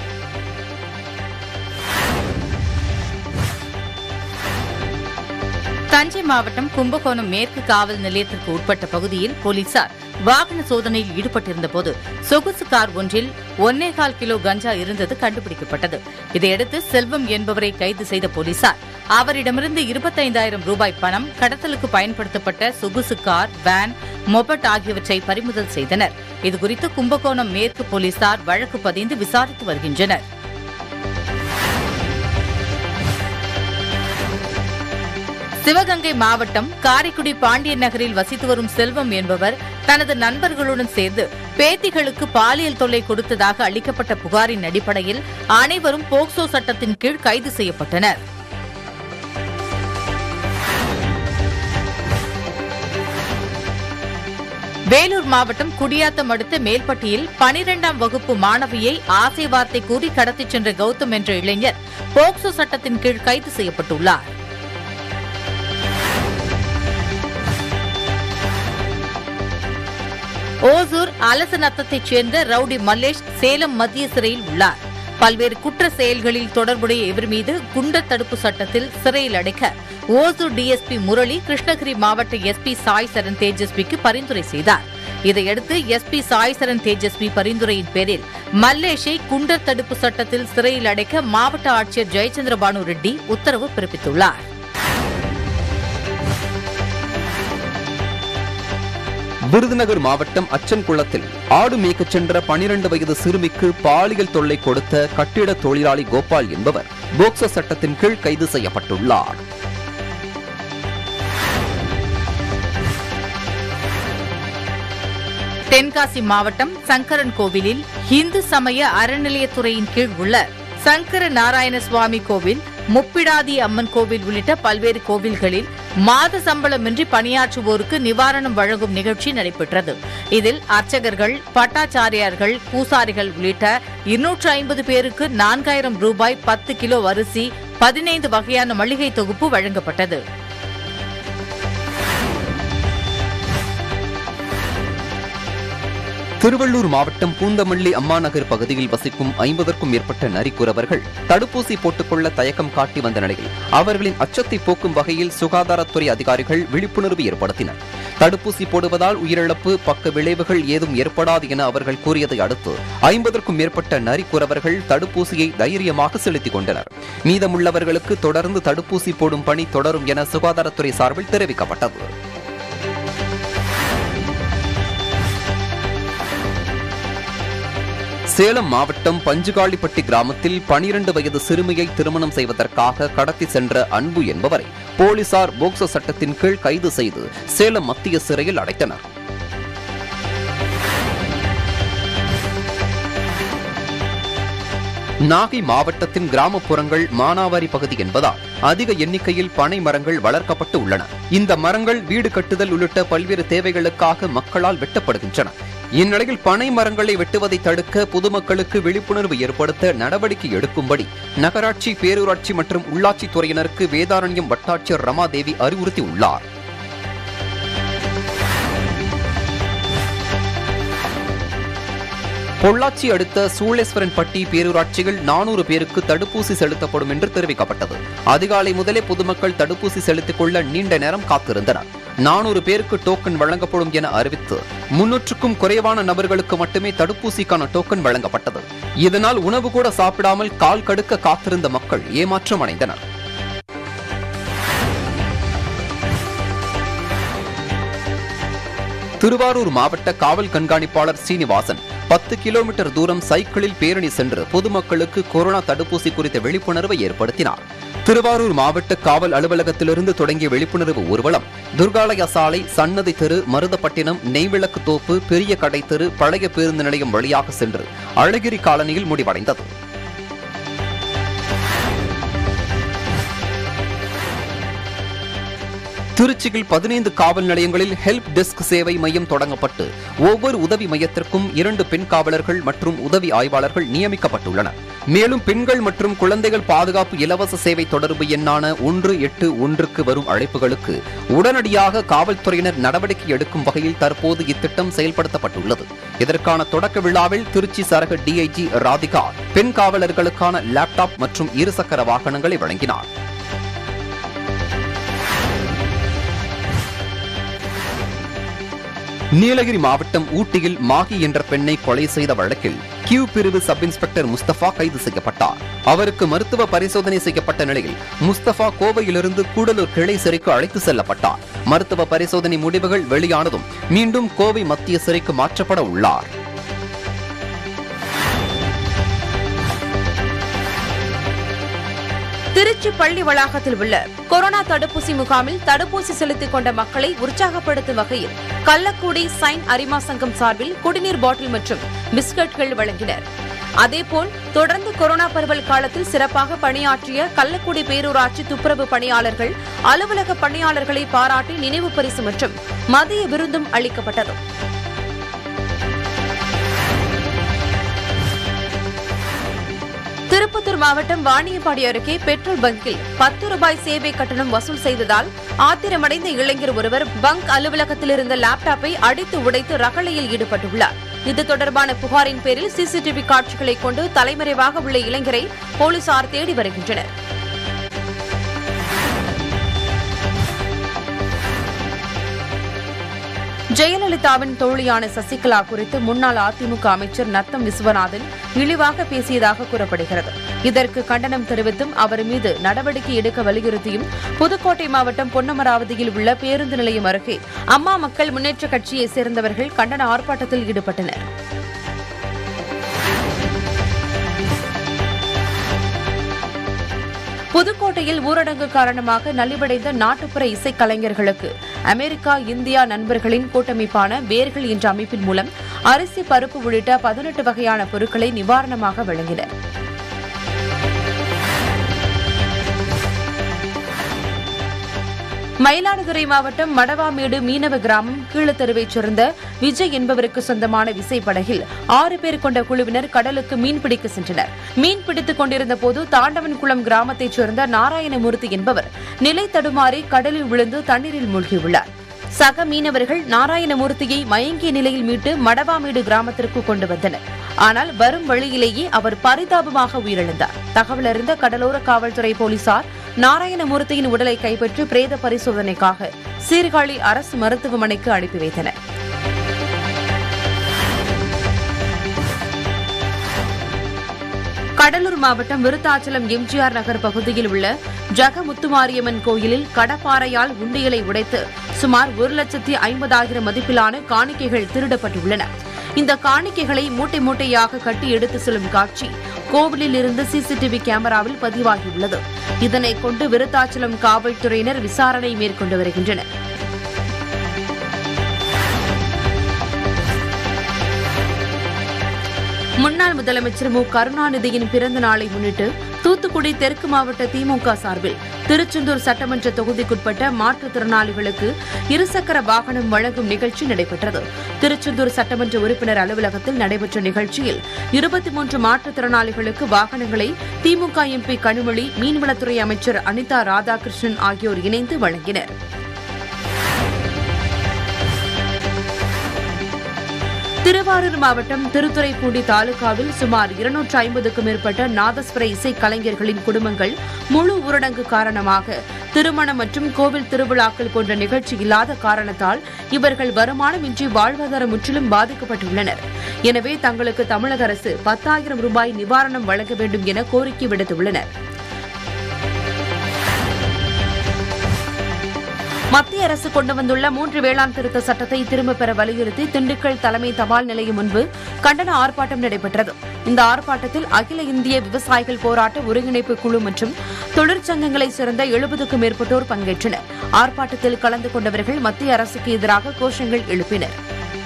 தஞ்சை மாவட்டம் கும்பகோணம் மேற்கு காவல் நிலையத்திற்கு உட்பட்ட பகுதியில் போலீசார் வாகன சோதனையில் ஈடுபட்டிருந்தபோது சொகுசு கார் ஒன்றில் ஒன்னேகால் கிலோ கஞ்சா இருந்தது கண்டுபிடிக்கப்பட்டது இதையடுத்து செல்வம் என்பவரை கைது செய்த போலீசார் அவரிடமிருந்து இருபத்தைந்தாயிரம் ரூபாய் பணம் கடத்தலுக்கு பயன்படுத்தப்பட்ட சொகுசு கார் வேன் மொபட் ஆகியவற்றை பறிமுதல் செய்தனர் இதுகுறித்து கும்பகோணம் மேற்கு போலீசார் வழக்கு பதிந்து விசாரித்து வருகின்றனர் சிவகங்கை மாவட்டம் காரைக்குடி பாண்டியன் நகரில் வசித்து வரும் செல்வம் என்பவர் தனது நண்பர்களுடன் சேர்ந்து பேத்திகளுக்கு பாலியல் தொல்லை கொடுத்ததாக அளிக்கப்பட்ட புகாரின் அடிப்படையில் அனைவரும் போக்சோ சட்டத்தின் கீழ் கைது செய்யப்பட்டனர் வேலூர் மாவட்டம் குடியாத்தம் அடுத்த மேல்பட்டியில் பனிரெண்டாம் வகுப்பு மாணவியை ஆசை வார்த்தை கூறி கடத்திச் சென்ற கௌதம் என்ற இளைஞர் போக்சோ சட்டத்தின் கீழ் கைது செய்யப்பட்டுள்ளார் ஓசூர் அலசநத்தத்தைச் சேர்ந்த ரவுடி மல்லேஷ் சேலம் மத்திய சிறையில் உள்ளார் பல்வேறு குற்ற செயல்களில் தொடர்புடைய இவர் மீது குண்டர் தடுப்பு சட்டத்தில் சிறையில் அடைக்க ஓசூர் டிஎஸ்பி முரளி கிருஷ்ணகிரி மாவட்ட எஸ்பி சாய் சரண் தேஜஸ்விக்கு பரிந்துரை செய்தார் இதையடுத்து எஸ்பி சாய் சரண் தேஜஸ்வி பரிந்துரையின் பேரில் மல்லேஷை குண்டர் தடுப்பு சட்டத்தில் சிறையில் அடைக்க மாவட்ட ஆட்சியர் ஜெயச்சந்திர பானு ரெட்டி உத்தரவு பிறப்பித்துள்ளார் விருதுநகர் மாவட்டம் அச்சன்குளத்தில் ஆடு மேய்க்கச் சென்ற பனிரண்டு வயது சிறுமிக்கு பாலியல் தொல்லை கொடுத்த கட்டிட தொழிலாளி கோபால் என்பவர் போக்சோ சட்டத்தின் கீழ் கைது செய்யப்பட்டுள்ளார் தென்காசி மாவட்டம் சங்கரன் கோவிலில் இந்து சமய அறநிலையத்துறையின் கீழ் உள்ள சங்கர நாராயண சுவாமி கோவில் முப்பிடாதி அம்மன் கோவில் உள்ளிட்ட பல்வேறு கோவில்களில் மாத சம்பளமின்றி பணியாற்றுவோருக்கு நிவாரணம் வழங்கும் நிகழ்ச்சி நடைபெற்றது இதில் அர்ச்சகர்கள் பட்டாச்சாரியார்கள் பூசாரிகள் உள்ளிட்ட இருநூற்று ஐம்பது பேருக்கு நான்காயிரம் ரூபாய் பத்து கிலோ அரிசி பதினைந்து வகையான மளிகை தொகுப்பு வழங்கப்பட்டது திருவள்ளூர் மாவட்டம் பூந்தமல்லி அம்மா நகர் பகுதியில் வசிக்கும் ஐம்பதற்கும் மேற்பட்ட நரிக்குறவர்கள் தடுப்பூசி போட்டுக்கொள்ள தயக்கம் காட்டி வந்த நிலையில் அவர்களின் அச்சத்தை போக்கும் வகையில் சுகாதாரத்துறை அதிகாரிகள் விழிப்புணர்வு ஏற்படுத்தினர் தடுப்பூசி போடுவதால் உயிரிழப்பு பக்க விளைவுகள் ஏதும் ஏற்படாது என அவர்கள் கூறியதை அடுத்து ஐம்பதற்கும் மேற்பட்ட நரிக்குறவர்கள் தடுப்பூசியை தைரியமாக செலுத்திக் கொண்டனர் மீதமுள்ளவர்களுக்கு தொடர்ந்து தடுப்பூசி போடும் பணி தொடரும் என சுகாதாரத்துறை சார்பில் தெரிவிக்கப்பட்டது சேலம் மாவட்டம் பஞ்சுகாளிப்பட்டி கிராமத்தில் பனிரண்டு வயது சிறுமியை திருமணம் செய்வதற்காக கடத்தி சென்ற அன்பு என்பவரை போலீசார் போக்சோ சட்டத்தின் கீழ் கைது செய்து சேலம் மத்திய சிறையில் அடைத்தனர் நாகை மாவட்டத்தின் கிராமப்புறங்கள் மானாவாரி பகுதி என்பதால் அதிக எண்ணிக்கையில் பனை மரங்கள் வளர்க்கப்பட்டு உள்ளன இந்த மரங்கள் வீடு கட்டுதல் உள்ளிட்ட பல்வேறு தேவைகளுக்காக மக்களால் வெட்டப்படுகின்றன இந்நிலையில் பனை மரங்களை வெட்டுவதை தடுக்க பொதுமக்களுக்கு விழிப்புணர்வு ஏற்படுத்த நடவடிக்கை எடுக்கும்படி நகராட்சி பேரூராட்சி மற்றும் உள்ளாட்சித் துறையினருக்கு வேதாரண்யம் வட்டாட்சியர் ரமாதேவி அறிவுறுத்தியுள்ளார் பொள்ளாச்சி அடுத்த சூளேஸ்வரன்பட்டி பேரூராட்சிகள் நானூறு பேருக்கு தடுப்பூசி செலுத்தப்படும் என்று தெரிவிக்கப்பட்டது அதிகாலை முதலே பொதுமக்கள் தடுப்பூசி செலுத்திக் கொள்ள நீண்ட நேரம் காத்திருந்தனர் நானூறு பேருக்கு டோக்கன் வழங்கப்படும் என அறிவித்து முன்னூற்றுக்கும் குறைவான நபர்களுக்கு மட்டுமே தடுப்பூசிக்கான டோக்கன் வழங்கப்பட்டது இதனால் உணவு கூட சாப்பிடாமல் கால் கடுக்க காத்திருந்த மக்கள் ஏமாற்றம் அடைந்தனர் திருவாரூர் மாவட்ட காவல் கண்காணிப்பாளர் சீனிவாசன் பத்து கிலோமீட்டர் தூரம் சைக்கிளில் பேரணி சென்று பொதுமக்களுக்கு கொரோனா தடுப்பூசி குறித்த விழிப்புணர்வை ஏற்படுத்தினார் திருவாரூர் மாவட்ட காவல் அலுவலகத்திலிருந்து தொடங்கிய விழிப்புணர்வு ஊர்வலம் துர்காலயா சாலை சன்னதி தெரு மருதப்பட்டினம் நெய்விளக்கு தோப்பு பெரிய கடை தெரு பழைய பேருந்து நிலையம் வழியாக சென்று அழகிரி காலனியில் முடிவடைந்தது திருச்சியில் பதினைந்து காவல் நிலையங்களில் ஹெல்ப் டெஸ்க் சேவை மையம் தொடங்கப்பட்டு ஒவ்வொரு உதவி மையத்திற்கும் இரண்டு பெண் காவலர்கள் மற்றும் உதவி ஆய்வாளர்கள் நியமிக்கப்பட்டுள்ளனர் மேலும் பெண்கள் மற்றும் குழந்தைகள் பாதுகாப்பு இலவச சேவை தொடர்பு எண்ணான ஒன்று எட்டு ஒன்றுக்கு வரும் அழைப்புகளுக்கு உடனடியாக காவல்துறையினர் நடவடிக்கை எடுக்கும் வகையில் தற்போது இத்திட்டம் செயல்படுத்தப்பட்டுள்ளது இதற்கான தொடக்க விழாவில் திருச்சி சரக டிஐஜி ராதிகா பெண் காவலர்களுக்கான லேப்டாப் மற்றும் இருசக்கர வாகனங்களை வழங்கினார் நீலகிரி மாவட்டம் ஊட்டியில் மாகி என்ற பெண்ணை கொலை செய்த வழக்கில் கியூ பிரிவு சப் இன்ஸ்பெக்டர் முஸ்தபா கைது செய்யப்பட்டார் அவருக்கு மருத்துவ பரிசோதனை செய்யப்பட்ட நிலையில் முஸ்தபா கோவையிலிருந்து கூடலூர் கிளை சிறைக்கு அழைத்து செல்லப்பட்டார் மருத்துவ பரிசோதனை முடிவுகள் வெளியானதும் மீண்டும் கோவை மத்திய சிறைக்கு மாற்றப்பட உள்ளார் திருச்சி பள்ளி வளாகத்தில் உள்ள கொரோனா தடுப்பூசி முகாமில் தடுப்பூசி செலுத்திக் கொண்ட மக்களை உற்சாகப்படுத்தும் வகையில் கள்ளக்குடி சைன் அரிமா சங்கம் சார்பில் குடிநீர் பாட்டில் மற்றும் பிஸ்கட்கள் வழங்கினர் அதேபோல் தொடர்ந்து கொரோனா பரவல் காலத்தில் சிறப்பாக பணியாற்றிய கள்ளக்குடி பேரூராட்சி துப்புரவு பணியாளர்கள் அலுவலக பணியாளர்களை பாராட்டி நினைவு பரிசு மற்றும் மதிய விருந்தும் அளிக்கப்பட்டது திருப்பத்தூர் மாவட்டம் வாணியம்பாடி அருகே பெட்ரோல் பங்கில் பத்து ரூபாய் சேவை கட்டணம் வசூல் செய்ததால் ஆத்திரமடைந்த இளைஞர் ஒருவர் பங்க் அலுவலகத்தில் இருந்த லேப்டாப்பை அடித்து உடைத்து ரகளையில் ஈடுபட்டுள்ளார் இது தொடர்பான புகாரின் பேரில் சிசிடிவி காட்சிகளை கொண்டு தலைமறைவாக உள்ள இளைஞரை போலீசார் தேடி வருகின்றனர் ஜெயலலிதாவின் தோழியான சசிகலா குறித்து முன்னாள் அதிமுக அமைச்சர் நத்தம் விஸ்வநாதன் இழிவாக பேசியதாக கூறப்படுகிறது இதற்கு கண்டனம் தெரிவித்தும் அவர் மீது நடவடிக்கை எடுக்க வலியுறுத்தியும் புதுக்கோட்டை மாவட்டம் பொன்னமராவதியில் உள்ள பேருந்து நிலையம் அருகே அம்மா மக்கள் முன்னேற்ற கட்சியைச் சேர்ந்தவர்கள் கண்டன ஆர்ப்பாட்டத்தில் ஈடுபட்டனர் புதுக்கோட்டையில் ஊரடங்கு காரணமாக நலிவடைந்த நாட்டுப்புற இசைக்கலைஞர்களுக்கு அமெரிக்கா இந்தியா நண்பர்களின் கூட்டமைப்பான வேர்கள் என்ற அமைப்பின் மூலம் அரிசி பருப்பு உள்ளிட்ட பதினெட்டு வகையான பொருட்களை நிவாரணமாக வழங்கினர் மயிலாடுதுறை மாவட்டம் மடவாமேடு மீனவ கிராமம் கீழத்தெருவைச் சேர்ந்த விஜய் என்பவருக்கு சொந்தமான விசைப்படகில் ஆறு பேர் கொண்ட குழுவினர் கடலுக்கு மீன்பிடிக்க சென்றனர் மீன் பிடித்துக் கொண்டிருந்த போது தாண்டவன்குளம் கிராமத்தைச் சேர்ந்த நாராயணமூர்த்தி என்பவர் நிலை தடுமாறி கடலில் விழுந்து தண்ணீரில் மூழ்கியுள்ளார் சக மீனவர்கள் நாராயணமூர்த்தியை மயங்கிய நிலையில் மீட்டு மடவாமேடு கிராமத்திற்கு கொண்டு வந்தனர் ஆனால் வரும் வழியிலேயே அவர் பரிதாபமாக உயிரிழந்தார் தகவல் அறிந்த கடலோர காவல்துறை போலீசார் நாராயணமூர்த்தியின் உடலை கைப்பற்றி பிரேத பரிசோதனைக்காக சீர்காழி அரசு மருத்துவமனைக்கு அனுப்பி வைத்தனர் கடலூர் மாவட்டம் விருத்தாச்சலம் எம்ஜிஆர் நகர் பகுதியில் உள்ள ஜக முத்துமாரியம்மன் கோயிலில் கடப்பாறையால் உண்டியலை உடைத்து சுமார் ஒரு லட்சத்தி ஐம்பதாயிரம் மதிப்பிலான காணிக்கைகள் திருடப்பட்டுள்ளன இந்த காணிக்கைகளை மூட்டை மூட்டையாக கட்டி எடுத்து செல்லும் காட்சி கோவிலில் இருந்து சிசிடிவி கேமராவில் பதிவாகியுள்ளது இதனை கொண்டு விருத்தாச்சலம் காவல்துறையினர் விசாரணை மேற்கொண்டு வருகின்றனர் முன்னாள் முதலமைச்சர் மு கருணாநிதியின் பிறந்த நாளை முன்னிட்டு தூத்துக்குடி தெற்கு மாவட்ட திமுக சார்பில் திருச்செந்தூர் சட்டமன்ற தொகுதிக்குட்பட்ட மாற்றுத்திறனாளிகளுக்கு இருசக்கர வாகனம் வழங்கும் நிகழ்ச்சி நடைபெற்றது திருச்செந்தூர் சட்டமன்ற உறுப்பினர் அலுவலகத்தில் நடைபெற்ற நிகழ்ச்சியில் இருபத்தி மூன்று மாற்றுத்திறனாளிகளுக்கு வாகனங்களை திமுக எம்பி கனிமொழி மீன்வளத்துறை அமைச்சர் அனிதா ராதாகிருஷ்ணன் ஆகியோர் இணைந்து வழங்கினர் திருவாரூர் மாவட்டம் திருத்துறைப்பூண்டி தாலுகாவில் சுமார் இருநூற்று ஐம்பதுக்கும் மேற்பட்ட நாதஸ்வர இசை கலைஞர்களின் குடும்பங்கள் முழு ஊரடங்கு காரணமாக திருமணம் மற்றும் கோவில் திருவிழாக்கள் போன்ற நிகழ்ச்சி இல்லாத காரணத்தால் இவர்கள் வருமானமின்றி வாழ்வாதாரம் முற்றிலும் பாதிக்கப்பட்டுள்ளனர் எனவே தங்களுக்கு தமிழக அரசு பத்தாயிரம் ரூபாய் நிவாரணம் வழங்க வேண்டும் என கோரிக்கை விடுத்துள்ளனர் மத்திய அரசு கொண்டு வந்துள்ள மூன்று வேளாண் திருத்த சட்டத்தை திரும்பப் பெற வலியுறுத்தி திண்டுக்கல் தலைமை தபால் நிலையம் முன்பு கண்டன ஆர்ப்பாட்டம் நடைபெற்றது இந்த ஆர்ப்பாட்டத்தில் அகில இந்திய விவசாயிகள் போராட்ட ஒருங்கிணைப்பு குழு மற்றும் தொழிற்சங்கங்களைச் சேர்ந்த எழுபதுக்கும் மேற்பட்டோர் பங்கேற்றனர் ஆர்ப்பாட்டத்தில் கலந்து கொண்டவர்கள் மத்திய அரசுக்கு எதிராக கோஷங்கள் எழுப்பினர்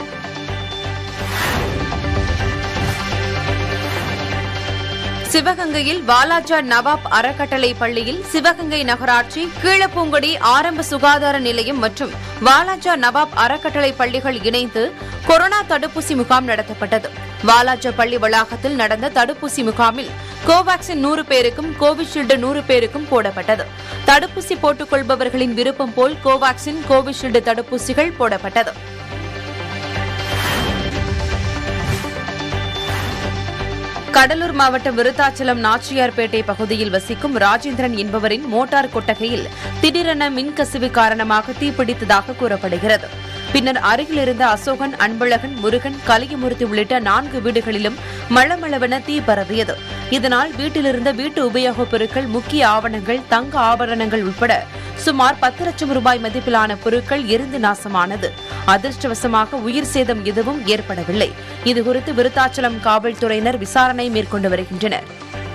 சிவகங்கையில் வாலாஜா நவாப் அறக்கட்டளை பள்ளியில் சிவகங்கை நகராட்சி கீழப்பூங்குடி ஆரம்ப சுகாதார நிலையம் மற்றும் வாலாஜா நவாப் அறக்கட்டளை பள்ளிகள் இணைந்து கொரோனா தடுப்பூசி முகாம் நடத்தப்பட்டது வாலாஜா பள்ளி வளாகத்தில் நடந்த தடுப்பூசி முகாமில் கோவாக்சின் நூறு பேருக்கும் கோவிஷீல்டு நூறு பேருக்கும் போடப்பட்டது தடுப்பூசி போட்டுக் கொள்பவர்களின் விருப்பம் போல் கோவாக்சின் கோவிஷீல்டு தடுப்பூசிகள் போடப்பட்டது கடலூர் மாவட்டம் விருத்தாச்சலம் நாச்சியார்பேட்டை பகுதியில் வசிக்கும் ராஜேந்திரன் என்பவரின் மோட்டார் கொட்டகையில் திடீரென மின்கசிவு காரணமாக தீப்பிடித்ததாக கூறப்படுகிறது பின்னர் அருகில் இருந்த அசோகன் அன்பழகன் முருகன் கலியமூர்த்தி உள்ளிட்ட நான்கு வீடுகளிலும் மளமளவென தீ பரவியது இதனால் வீட்டிலிருந்த வீட்டு உபயோகப் பொருட்கள் முக்கிய ஆவணங்கள் தங்க ஆபரணங்கள் உட்பட சுமார் பத்து லட்சம் ரூபாய் மதிப்பிலான பொருட்கள் எரிந்து நாசமானது அதிர்ஷ்டவசமாக உயிர் சேதம் எதுவும் ஏற்படவில்லை இதுகுறித்து விருத்தாச்சலம் காவல்துறையினர் விசாரணை மேற்கொண்டு வருகின்றனர்